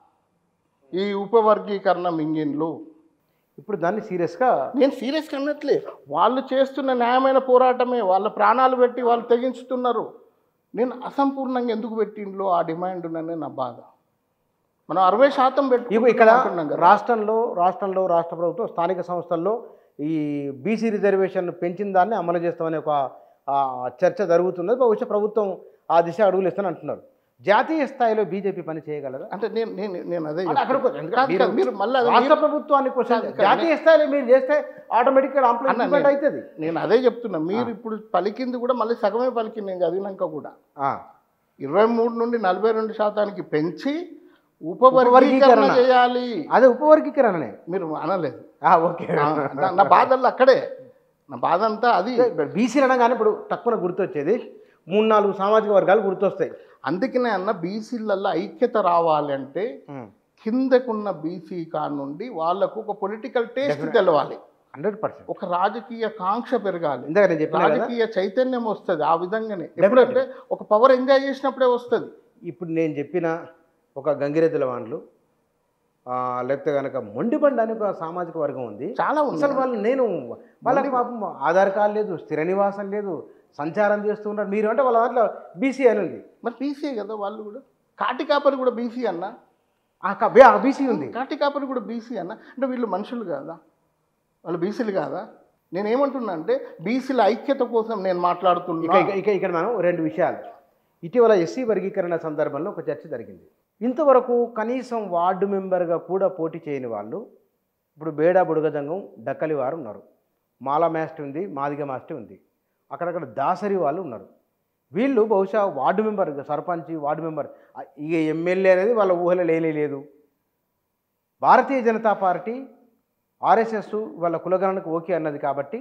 ఈ ఉపవర్గీకరణ మింగిన్లు ఇప్పుడు దాన్ని సీరియస్గా నేను సీరియస్గా అన్నట్లే వాళ్ళు చేస్తున్న న్యాయమైన పోరాటమే వాళ్ళ ప్రాణాలు పెట్టి వాళ్ళు తెగించుతున్నారు నేను అసంపూర్ణంగా ఎందుకు పెట్టిండ్లో ఆ డిమాండ్ ఉన్ననే నా బాధ మనం అరవై శాతం ఇవి ఇక్కడ పెట్టుకుంటున్నాం కదా రాష్ట్రంలో రాష్ట్రంలో రాష్ట్ర ప్రభుత్వం స్థానిక సంస్థల్లో ఈ బీసీ రిజర్వేషన్ పెంచిన దాన్ని అమలు చేస్తామనే ఒక ఆ, చర్చ జరుగుతున్నది బహుశా ప్రభుత్వం ఆ దిశ అడుగులు ఇస్తాను అంటున్నారు జాతీయ స్థాయిలో బీజేపీ పని చేయగలదా అంటే నేను నేను నేను అదే అంటే అక్కడ చెప్తున్నా. ఎందుకంటే కాదు, మీరు కాదు, మీరు మళ్ళీ అదే రాష్ట్ర మీరు- ప్రభుత్వాన్ని క్వశ్చన్ కాదు, కాదు, జాతీయ స్థాయిలో మీరు చేస్తే ఆటోమేటిక్గా అన్న, ఇంప్లిమెంట్ నేను- అవుతుంది నేను అదే చెప్తున్నా మీరు ఇప్పుడు పలికింది కూడా మళ్ళీ సగమే పలికింది నేను చదివినాక కూడా ఆ. ఇరవై మూడు నుండి నలభై రెండు శాతానికి పెంచి ఉపవర్గీకరణ. ఉపవర్గీకరణ చేయాలి అదే ఉపవర్గీకరణనే మీరు అనలేదు ఆ, ఓకే ఆ, నా- నా బాధల్లో అక్కడే నా బాధ అంతా అది బీసీలు అనగానే ఇప్పుడు తక్కువ గుర్తొచ్చేది మూడు నాలుగు సామాజిక వర్గాలు గుర్తొస్తాయి అందుకనే అన్న బీసీలలో ఐక్యత రావాలి అంటే కిందకున్న బీసీ కాడ నుండి వాళ్ళకు ఒక పొలిటికల్ టేస్ట్ తెలవాలి హండ్రెడ్ పర్సెంట్ ఒక రాజకీయ కాంక్ష పెరగాలి ఇందాక నేను చెప్పిన కదా రాజకీయ చైతన్యం వస్తుంది ఆ విధంగానే ఎప్పుడంటే ఒక పవర్ ఎంజాయ్ చేసినప్పుడే వస్తుంది ఇప్పుడు నేను చెప్పిన ఒక గంగిరెద్దుల వాళ్ళు ఆ, లేకపోతే కనుక మొండిబండి అని ఒక సామాజిక వర్గం ఉంది చాలా ఉంది అసలు వాళ్ళు నేను వాళ్ళకి పాపం ఆధార్ కార్డు లేదు స్థిర నివాసం లేదు సంచారం చేస్తూ ఉన్నారు మీరు అంటే వాళ్ళ దాంట్లో బీసీ అని ఉంది మరి బీసీ కదా వాళ్ళు కూడా కాటి కాపరి కూడా బీసీ అన్న ఆ బీసీ ఉంది కాటి కాపరి కూడా బీసీ అన్న అంటే వీళ్ళు మనుషులు కాదా వాళ్ళు బీసీలు కాదా నేను ఏమంటున్నా అంటే బీసీల ఐక్యత కోసం నేను ఇక మాట్లాడుతున్నా ఇక- ఇక ఇక్కడ మనం రెండు విషయాలు ఇటీవల ఎస్సీ వర్గీకరణ సందర్భంలో ఒక చర్చ జరిగింది ఇంతవరకు కనీసం వార్డు మెంబర్గా కూడా పోటీ చేయని వాళ్ళు ఇప్పుడు బేడా బుడగజంగం డక్కలి వారు ఉన్నారు మాల మ్యాస్ట్ ఉంది మాదిగ మ్యాస్ట్ ఉంది అక్కడక్కడ దాసరి వాళ్ళు ఉన్నారు వీళ్ళు బహుశా ward member sarpanch ward member ఆ, ఇక ఎమ్మెల్యే అనేది వాళ్ళ ఊహలో లేనే లేదు భారతీయ జనతా పార్టీ ఆర్ఎస్ఎస్ వాళ్ళ కులగణనకు ఓకే అన్నది కాబట్టి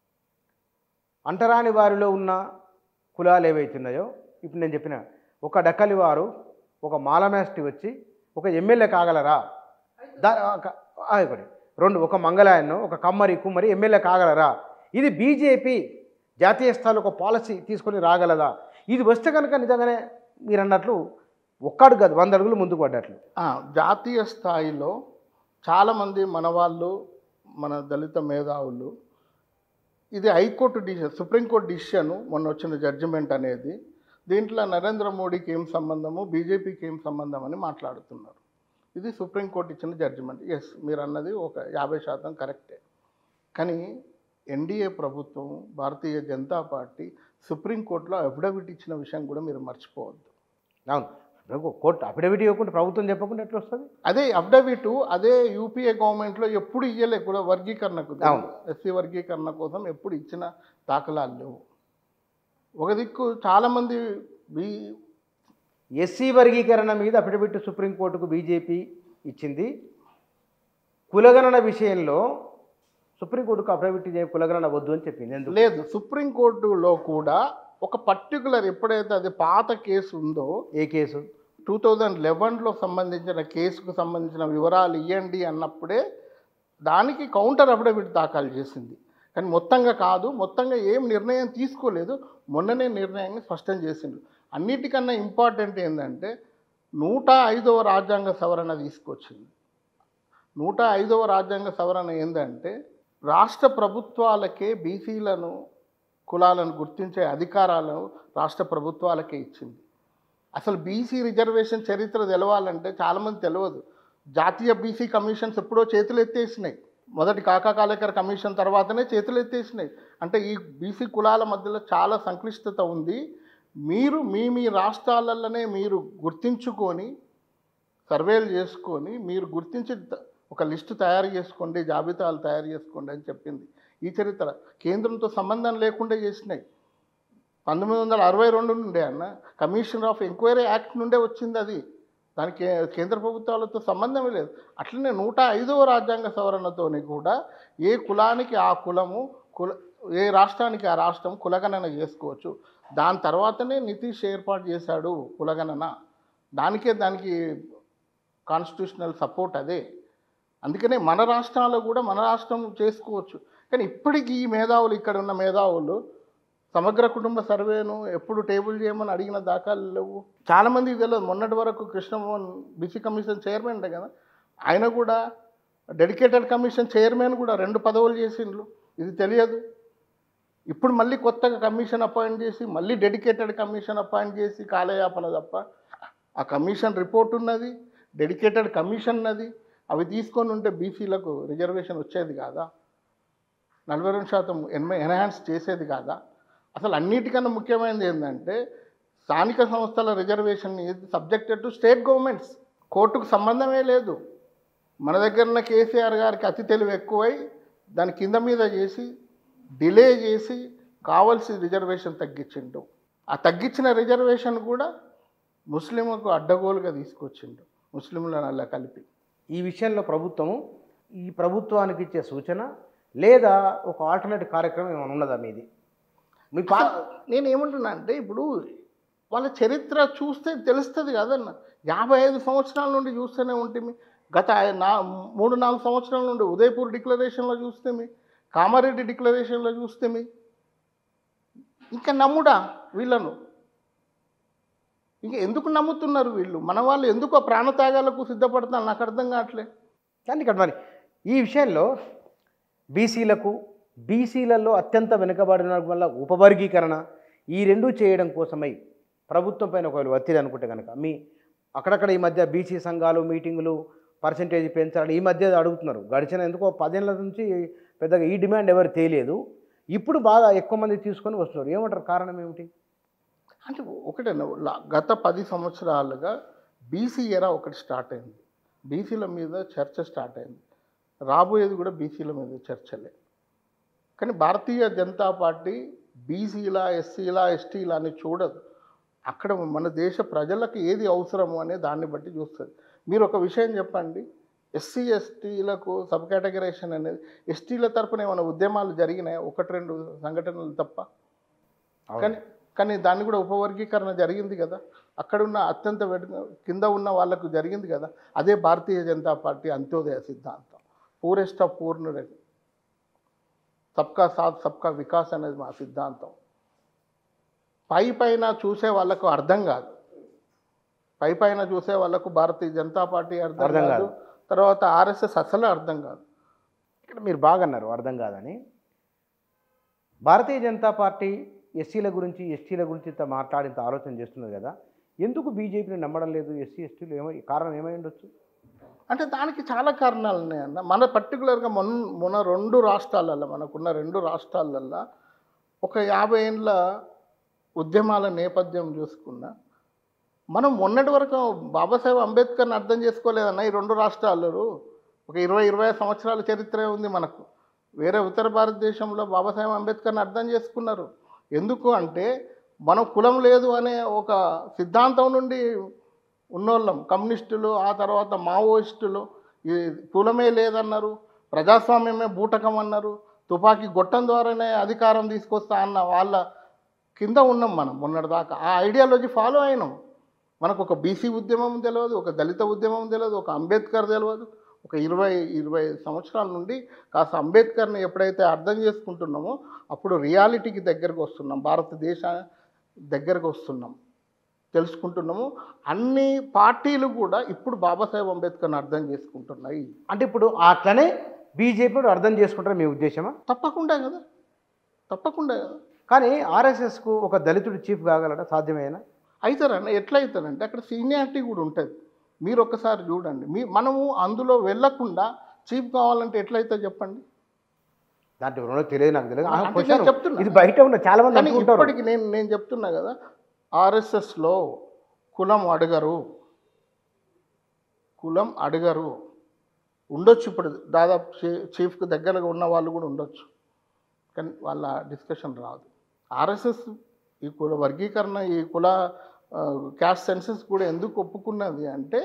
అంటరాని వారిలో ఉన్న కులాలు ఏవైతున్నాయో ఇప్పుడు నేను చెప్పిన ఒక డక్కలి వారు ఒక మాలమేస్టి వచ్చి ఒక ఎమ్మెల్యే కాగలరా దా ఒక- ఆ, ఒకటి రెండు ఒక మంగళాయన్ను ఒక కమ్మరి కుమ్మరి ఎమ్మెల్యే కాగలరా ఇది బీజేపీ జాతీయ స్థాయిలో ఒక పాలసీ తీసుకొని రాగలదా ఇది వస్తే కనుక నిజంగానే మీరు అన్నట్లు ఒక్కడు కాదు వంద అడుగులు ముందుకు పడ్డట్లు ఆ, జాతీయ స్థాయిలో చాలామంది మన వాళ్ళు మన దళిత మేధావులు ఇది హైకోర్టు డిసిషన్ సుప్రీంకోర్టు డిసిషన్ మొన్న వచ్చిన జడ్జిమెంట్ అనేది దీంట్లో నరేంద్ర మోడీకి ఏం సంబంధము బీజేపీకి ఏం సంబంధం అని మాట్లాడుతున్నారు ఇది సుప్రీంకోర్టు ఇచ్చిన జడ్జిమెంట్ ఎస్ మీరు అన్నది ఒక యాభై శాతం కరెక్టే కానీ ఎన్డీఏ ప్రభుత్వం భారతీయ జనతా పార్టీ సుప్రీంకోర్టులో అఫిడవిట్ ఇచ్చిన విషయం కూడా మీరు మర్చిపోవద్దు అవును ఇప్పుడు కోర్టు అఫిడవిట్ ఇవ్వకుండా ప్రభుత్వం చెప్పకుండా ఎట్లా వస్తుంది అదే అఫిడవిట్ అదే యూపీఏ గవర్నమెంట్లో ఎప్పుడు ఇయ్యలే కూడా వర్గీకరణకు అవును. ఎస్సీ వర్గీకరణ కోసం ఎప్పుడు ఇచ్చిన దాఖలాలు లేవు ఒక దిక్కు చాలామంది బీ ఎస్సీ వర్గీకరణ మీద అఫిడవిట్ సుప్రీంకోర్టుకు బీజేపీ ఇచ్చింది కులగణన విషయంలో సుప్రీంకోర్టుకు అఫిడవిట్ చేయ కులగణన వద్దు అని చెప్పింది ఎందుకు లేదు సుప్రీంకోర్టులో కూడా ఒక పర్టికులర్ ఎప్పుడైతే అది పాత కేసు ఉందో ఏ కేసు టూ థౌజండ్ లెవెన్లో సంబంధించిన కేసుకు సంబంధించిన వివరాలు ఇవ్వండి అన్నప్పుడే దానికి కౌంటర్ అఫిడవిట్ దాఖలు చేసింది కానీ మొత్తంగా కాదు మొత్తంగా ఏం నిర్ణయం తీసుకోలేదు మొన్ననే నిర్ణయాన్ని స్పష్టం చేసిండు అన్నిటికన్నా ఇంపార్టెంట్ ఏంటంటే నూట ఐదవ రాజ్యాంగ సవరణ తీసుకొచ్చింది నూట ఐదవ రాజ్యాంగ సవరణ ఏంటంటే రాష్ట్ర ప్రభుత్వాలకే బీసీలను కులాలను గుర్తించే అధికారాలను రాష్ట్ర ప్రభుత్వాలకే ఇచ్చింది అసలు బీసీ రిజర్వేషన్ చరిత్ర తెలవాలంటే చాలామంది తెలియదు జాతీయ బీసీ కమిషన్స్ ఎప్పుడో చేతులు ఎత్తేసినాయి మొదటి కాకా కాలేకర్ కమిషన్ తర్వాతనే చేతులు ఎత్తేసినాయి అంటే ఈ బీసీ కులాల మధ్యలో చాలా సంక్లిష్టత ఉంది మీరు మీ మీ రాష్ట్రాలలోనే మీరు గుర్తించుకొని సర్వేలు చేసుకొని మీరు గుర్తించి త- ఒక లిస్టు తయారు చేసుకోండి జాబితాలు తయారు చేసుకోండి అని చెప్పింది ఈ చరిత్ర కేంద్రంతో సంబంధం లేకుండా చేసినాయి పంతొమ్మిది వందల అరవై రెండు నుండే అన్న కమిషనర్ ఆఫ్ ఎంక్వైరీ యాక్ట్ నుండే వచ్చింది అది దానికి కేంద్ర ప్రభుత్వాలతో సంబంధమే లేదు అట్లనే నూట ఐదవ రాజ్యాంగ సవరణతోని కూడా ఏ కులానికి ఆ కులము కుల ఏ రాష్ట్రానికి ఆ రాష్ట్రం కులగణన చేసుకోవచ్చు దాని తర్వాతనే నితీష్ ఏర్పాటు చేశాడు కులగణన దానికే దానికి కాన్స్టిట్యూషనల్ సపోర్ట్ అదే అందుకనే మన రాష్ట్రాల్లో కూడా మన రాష్ట్రం చేసుకోవచ్చు కానీ ఇప్పటికీ ఈ మేధావులు ఇక్కడ ఉన్న మేధావులు సమగ్ర కుటుంబ సర్వేను ఎప్పుడు టేబుల్ చేయమని అడిగిన దాఖలు లేవు చాలామందికి తెలియదు మొన్నటి వరకు కృష్ణమోహన్ బీసీ కమిషన్ చైర్మన్ అంట కదా ఆయన కూడా డెడికేటెడ్ కమిషన్ చైర్మన్ కూడా రెండు పదవులు చేసిండ్రు ఇది తెలియదు ఇప్పుడు మళ్ళీ కొత్తగా కమిషన్ అపాయింట్ చేసి మళ్ళీ డెడికేటెడ్ కమిషన్ అపాయింట్ చేసి కాలయాపన తప్ప ఆ కమిషన్ రిపోర్ట్ ఉన్నది డెడికేటెడ్ కమిషన్ ఉన్నది అవి తీసుకొని ఉంటే బీసీలకు రిజర్వేషన్ వచ్చేది కాదా నలభై రెండు శాతం ఎన్మై ఎన్హాన్స్ చేసేది కాదా అసలు అన్నిటికన్నా ముఖ్యమైనది ఏంటంటే స్థానిక సంస్థల reservation subjected to state governments కోర్టుకు సంబంధమే లేదు మన దగ్గర ఉన్న కేసీఆర్ గారికి అతి తెలివి ఎక్కువై దాని కింద మీద చేసి డిలే చేసి కావాల్సిన రిజర్వేషన్ తగ్గించిండు ఆ తగ్గించిన రిజర్వేషన్ కూడా ముస్లింలకు అడ్డగోలుగా తీసుకొచ్చిండు ముస్లింలను అలా కలిపి ఈ విషయంలో ప్రభుత్వము ఈ ప్రభుత్వానికి ఇచ్చే సూచన లేదా ఒక ఆల్టర్నేటివ్ కార్యక్రమం ఏమైనా ఉన్నదా మీది మీ పా నేను ఏమంటున్నా అంటే ఇప్పుడు వాళ్ళ చరిత్ర చూస్తే తెలుస్తుంది కదన్న యాభై ఐదు సంవత్సరాల నుండి చూస్తూనే ఉంటుంది గత ఐ- నా మూడు నాలుగు సంవత్సరాల నుండి ఉదయపూర్ డిక్లరేషన్లో చూస్తేమి కామారెడ్డి డిక్లరేషన్లో చూస్తేమి ఇంకా నమ్ముడా వీళ్ళను ఇంకా ఎందుకు నమ్ముతున్నారు వీళ్ళు మన వాళ్ళు ఎందుకు ఆ ప్రాణత్యాగాలకు సిద్ధపడతారు నాకు అర్థం కావట్లే కానీ ఇక్కడ మరి ఈ విషయంలో బీసీలకు బీసీలలో అత్యంత వెనుకబడిన వల్ల ఉపవర్గీకరణ ఈ రెండు చేయడం కోసమై ప్రభుత్వం పైన ఒకవేళ ఒత్తిడి అనుకుంటే కనుక మీ అక్కడక్కడ ఈ మధ్య బీసీ సంఘాలు మీటింగులు పర్సంటేజ్ పెంచాలని ఈ మధ్య అడుగుతున్నారు గడిచిన ఎందుకో పదేళ్ళ నుంచి పెద్దగా ఈ డిమాండ్ ఎవరు తేలేదు ఇప్పుడు బాగా ఎక్కువ మంది తీసుకొని వస్తున్నారు ఏమంటారు కారణం ఏమిటి అంటే ఒకటే గత పది సంవత్సరాలుగా బీసీ ఎరా ఒకటి స్టార్ట్ అయింది బీసీల మీద చర్చ స్టార్ట్ అయింది రాబోయేది కూడా బీసీల మీద చర్చలే కానీ భారతీయ జనతా పార్టీ బీసీల ఎస్సీల ఎస్టీల అని చూడదు అక్కడ మన దేశ ప్రజలకు ఏది అవసరము అనే దాన్ని బట్టి చూస్తుంది మీరు ఒక విషయం చెప్పండి ఎస్సీ ఎస్టీలకు సబ్ కేటగరైజేషన్ అనేది ఎస్టీల తరపున ఏమైనా ఉద్యమాలు జరిగినాయి ఒకటి రెండు సంఘటనలు తప్ప కానీ కానీ దాన్ని కూడా ఉపవర్గీకరణ జరిగింది కదా అక్కడున్న అత్యంత వెనుక కింద ఉన్న వాళ్ళకు జరిగింది కదా అదే భారతీయ జనతా పార్టీ అంత్యోదయ సిద్ధాంతం పూరెస్ట్ ఆఫ్ పూర్ణ సబ్కా సాత్ సబ్కా వికాస్ అనేది మా సిద్ధాంతం పై పైన చూసే వాళ్ళకు అర్థం కాదు పై పైన చూసే వాళ్ళకు భారతీయ జనతా పార్టీ అర్థం అర్థం కాదు కాదు. తర్వాత ఆర్ఎస్ఎస్ అసలే అర్థం కాదు ఇక్కడ మీరు బాగా అన్నారు అర్థం కాదని భారతీయ జనతా పార్టీ ఎస్సీల గురించి ఎస్టీల గురించి ఇంత మాట్లాడి ఇంత ఆలోచన చేస్తున్నది కదా ఎందుకు బీజేపీని నమ్మడం లేదు ఎస్సీ ఎస్టీలు ఏమై కారణం ఏమై ఉండొచ్చు అంటే దానికి చాలా కారణాలు ఉన్నాయన్న మన పర్టికులర్గా మొన్న మొన్న రెండు రాష్ట్రాలల్లో మనకున్న రెండు రాష్ట్రాలల్లో ఒక యాభై ఏళ్ళ ఉద్యమాల నేపథ్యం చూసుకున్నా మనం మొన్నటి వరకు బాబాసాహెబ్ అంబేద్కర్ని అర్థం చేసుకోలేదన్న ఈ రెండు రాష్ట్రాలలో ఒక ఇరవై ఇరవై ఐదు సంవత్సరాల చరిత్రే ఉంది మనకు వేరే ఉత్తర భారతదేశంలో బాబాసాహెబ్ అంబేద్కర్ని అర్థం చేసుకున్నారు ఎందుకు అంటే మనం కులం లేదు అనే ఒక సిద్ధాంతం నుండి ఉన్నోళ్ళం కమ్యూనిస్టులు ఆ తర్వాత మావోయిస్టులు ఈ కులమే లేదన్నారు ప్రజాస్వామ్యమే బూటకం అన్నారు తుపాకీ గొట్టం ద్వారానే అధికారం తీసుకొస్తా అన్న వాళ్ళ కింద ఉన్నాం మనం మొన్నటిదాకా ఆ ఐడియాలజీ ఫాలో అయినాం మనకు ఒక బీసీ ఉద్యమం తెలియదు ఒక దళిత ఉద్యమం తెలియదు ఒక అంబేద్కర్ తెలియదు ఒక ఇరవై ఇరవై సంవత్సరాల నుండి కాస్త అంబేద్కర్ని ఎప్పుడైతే అర్థం చేసుకుంటున్నామో అప్పుడు రియాలిటీకి దగ్గరకు వస్తున్నాం భారతదేశ దగ్గరకు వస్తున్నాం తెలుసుకుంటున్నాము అన్ని పార్టీలు కూడా ఇప్పుడు బాబాసాహెబ్ అంబేద్కర్ని అర్థం చేసుకుంటున్నాయి అంటే ఇప్పుడు అట్లనే బీజేపీ అర్థం చేసుకుంటారు మీ ఉద్దేశమా తప్పకుండా కదా తప్పకుండా కదా కానీ ఆర్ఎస్ఎస్కు ఒక దళితుడు చీఫ్ కాగలడా సాధ్యమేనా అవుతారన్న ఎట్లా అవుతారంటే అక్కడ సీనియారిటీ కూడా ఉంటుంది మీరు ఒక్కసారి చూడండి మీ మనము అందులో వెళ్ళకుండా చీఫ్ కావాలంటే ఎట్లయితే చెప్పండి దాంట్లో ఎవరో తెలియదు నాకు తెలియదు ఆ, అంటే question నేను చెప్తున్నా. ఇది బయట ఉన్న చాలా మంది కానీ అనుకుంటారు ఇప్పటికి నేను నేను చెప్తున్నా కదా ఆర్ఎస్ఎస్లో కులం అడగరు కులం అడగరు ఉండొచ్చు ఇప్పుడు దాదాపు చీ- చీఫ్కి దగ్గరగా ఉన్న వాళ్ళు కూడా ఉండొచ్చు కానీ వాళ్ళ డిస్కషన్ రాదు ఆర్ఎస్ఎస్ ఈ కుల వర్గీకరణ ఈ కుల క్యాస్ట్ సెన్సెస్ కూడా ఎందుకు ఒప్పుకున్నది అంటే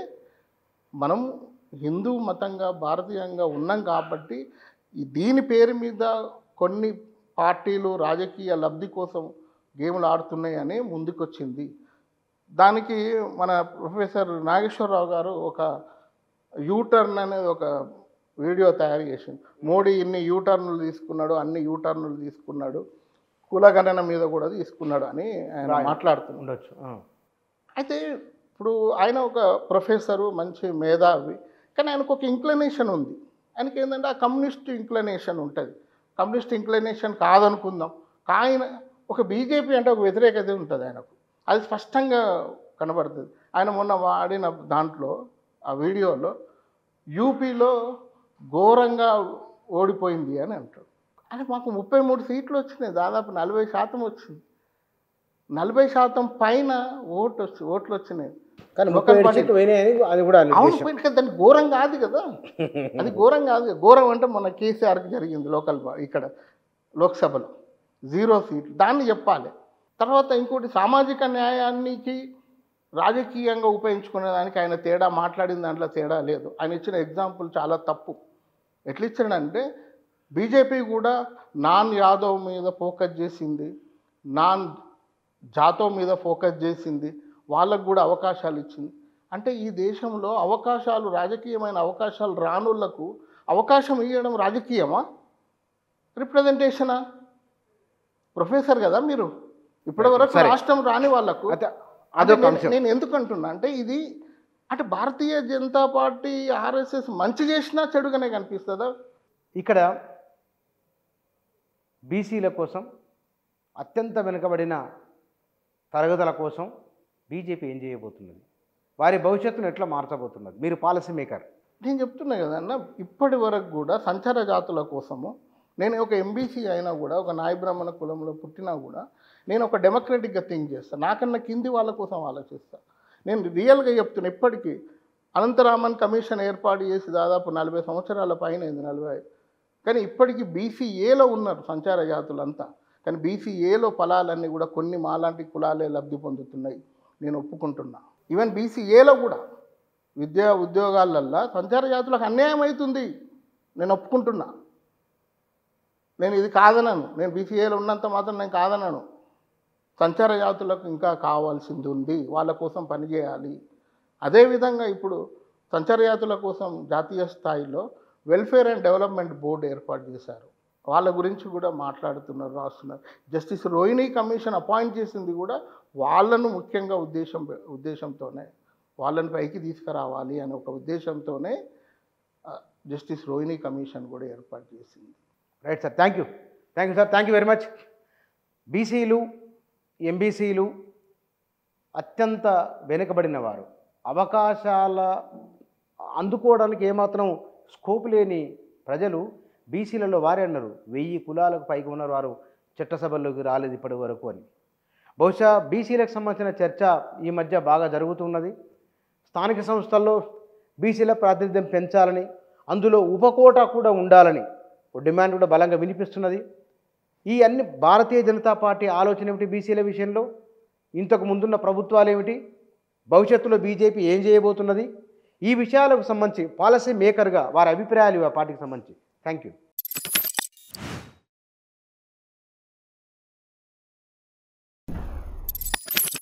మనం హిందూ మతంగా భారతీయంగా ఉన్నాం కాబట్టి ఈ దీని పేరు మీద కొన్ని పార్టీలు రాజకీయ లబ్ధి కోసం గేమ్లు ఆడుతున్నాయని ముందుకొచ్చింది దానికి మన ప్రొఫెసర్ నాగేశ్వరరావు గారు ఒక యూటర్న్ అనేది ఒక వీడియో తయారు చేసింది మోడీ ఇన్ని యూటర్న్లు తీసుకున్నాడు అన్ని యూటర్న్లు తీసుకున్నాడు కులగణన మీద కూడా తీసుకున్నాడు అని ఆయన Right. మాట్లాడుతున్నాడు ఉండొచ్చు ఆ. అయితే ఇప్పుడు ఆయన ఒక ప్రొఫెసరు మంచి మేధావి కానీ ఆయనకు ఒక ఇంక్లనేషన్ ఉంది ఆయనకి ఏంటంటే ఆ కమ్యూనిస్ట్ ఇంక్లనేషన్ ఉంటుంది కమ్యూనిస్ట్ ఇంక్లనేషన్ కాదనుకుందాం ఆయన ఒక బీజేపీ అంటే ఒక వ్యతిరేకత ఉంటుంది ఆయనకు అది స్పష్టంగా కనబడుతుంది ఆయన మొన్న వాడిన దాంట్లో ఆ వీడియోలో యూపీలో ఘోరంగా ఓడిపోయింది అని అంటాడు అంటే మాకు ముప్పై మూడు సీట్లు వచ్చినాయి దాదాపు నలభై శాతం వచ్చింది నలభై శాతం పైన ఓటు వచ్చి ఓట్లు వచ్చినాయి కానీ Local ముప్పై ఏడు party- సీట్లు పోయినాయి అది కూడా ఆయన అవును ఉద్దేశం. పోయింది కదా దాన్ని ఘోరం కాదు కదా అది ఘోరం కాదు కదా. ఘోరం అంటే మన కేసీఆర్కి జరిగింది లోకల్ బా- ఇక్కడ లోక్సభలో జీరో సీట్లు దాన్ని చెప్పాలి తర్వాత ఇంకోటి సామాజిక న్యాయానికి రాజకీయంగా ఉపయోగించుకునే దానికి ఆయన తేడా మాట్లాడిన దాంట్లో తేడా లేదు ఆయన ఇచ్చిన ఎగ్జాంపుల్ చాలా తప్పు ఎట్లా ఇచ్చాడంటే బీజేపీ కూడా నాన్ యాదవ్ మీద ఫోకస్ చేసింది నాన్ జాతవ్ మీద ఫోకస్ చేసింది వాళ్ళకు కూడా అవకాశాలు ఇచ్చింది అంటే ఈ దేశంలో అవకాశాలు రాజకీయమైన అవకాశాలు రానుళ్లకు అవకాశం ఇవ్వడం రాజకీయమా రిప్రజెంటేషనా ప్రొఫెసర్ కదా మీరు ఇప్పటివరకు సరే. రాష్ట్రం రాని వాళ్ళకు అయితే అంటే అదొక నేను- అంశం నేను ఎందుకు అంటున్నా అంటే ఇది అంటే భారతీయ జనతా పార్టీ ఆర్ఎస్ఎస్ మంచి చేసినా చెడుగానే కనిపిస్తుందా ఇక్కడ బీసీల కోసం అత్యంత వెనుకబడిన తరగతుల కోసం బీజేపీ ఏం చేయబోతున్నది వారి భవిష్యత్తును ఎట్లా మార్చబోతున్నది మీరు పాలసీ మేకర్ నేను చెప్తున్నా కదన్న ఇప్పటి వరకు కూడా సంచార జాతుల కోసము నేను ఒక ఎంబీసీ అయినా కూడా ఒక నాయ బ్రాహ్మణ కులంలో పుట్టినా కూడా నేను ఒక డెమోక్రటిక్గా థింక్ చేస్తాను నాకన్నా కింది వాళ్ళ కోసం ఆలోచిస్తాను నేను రియల్గా చెప్తున్నా ఇప్పటికీ అనంతరామన్ కమిషన్ ఏర్పాటు చేసి దాదాపు నలభై సంవత్సరాల పైన అయింది నలభై కానీ ఇప్పటికీ బీసీఏలో ఉన్నారు సంచార జాతులంతా కానీ బీసీఏలో ఫలాలన్నీ కూడా కొన్ని మాలాంటి కులాలే లబ్ధి పొందుతున్నాయి నేను ఒప్పుకుంటున్నా ఈవెన్ బీసీఏలో కూడా విద్యా ఉద్యోగాలల్లో సంచార జాతులకు అన్యాయం అవుతుంది నేను ఒప్పుకుంటున్నా నేను ఇది కాదనను నేను బీసీఏలో ఉన్నంత మాత్రం నేను కాదనను సంచార జాతులకు ఇంకా కావాల్సింది ఉంది వాళ్ళ కోసం పనిచేయాలి అదేవిధంగా ఇప్పుడు సంచార జాతుల కోసం జాతీయ స్థాయిలో వెల్ఫేర్ అండ్ డెవలప్మెంట్ బోర్డు ఏర్పాటు చేశారు వాళ్ళ గురించి కూడా మాట్లాడుతున్నారు రాస్తున్నారు జస్టిస్ రోహిణి కమిషన్ అపాయింట్ చేసింది కూడా వాళ్ళను ముఖ్యంగా ఉద్దేశం ఉద్దేశంతోనే వాళ్ళని పైకి తీసుకురావాలి అనే ఒక ఉద్దేశంతోనే ఆ, జస్టిస్ రోహిణి కమిషన్ కూడా ఏర్పాటు చేసింది right sir thank you thank you sir thank you very much బీసీలు ఎంబీసీలు అత్యంత వెనుకబడిన వారు అవకాశాల అందుకోవడానికి ఏమాత్రం స్కోప్ లేని ప్రజలు బీసీలలో వారే అన్నారు వెయ్యి కులాలకు పైగా ఉన్నారు వారు చట్టసభల్లోకి రాలేదు ఇప్పటి వరకు అని బహుశా బీసీలకు సంబంధించిన చర్చ ఈ మధ్య బాగా జరుగుతున్నది స్థానిక సంస్థల్లో బీసీల ప్రాతినిధ్యం పెంచాలని అందులో ఉపకోట కూడా ఉండాలని ఒక డిమాండ్ కూడా బలంగా వినిపిస్తున్నది ఈ అన్ని భారతీయ జనతా పార్టీ ఆలోచన ఏమిటి బీసీల విషయంలో ఇంతకు ముందున్న ప్రభుత్వాలు ఏమిటి భవిష్యత్తులో బీజేపీ ఏం చేయబోతున్నది ఈ విషయాలకు సంబంధించి పాలసీ మేకర్గా వారి అభిప్రాయాలు ఆ పార్టీకి సంబంధించి థ్యాంక్ యూ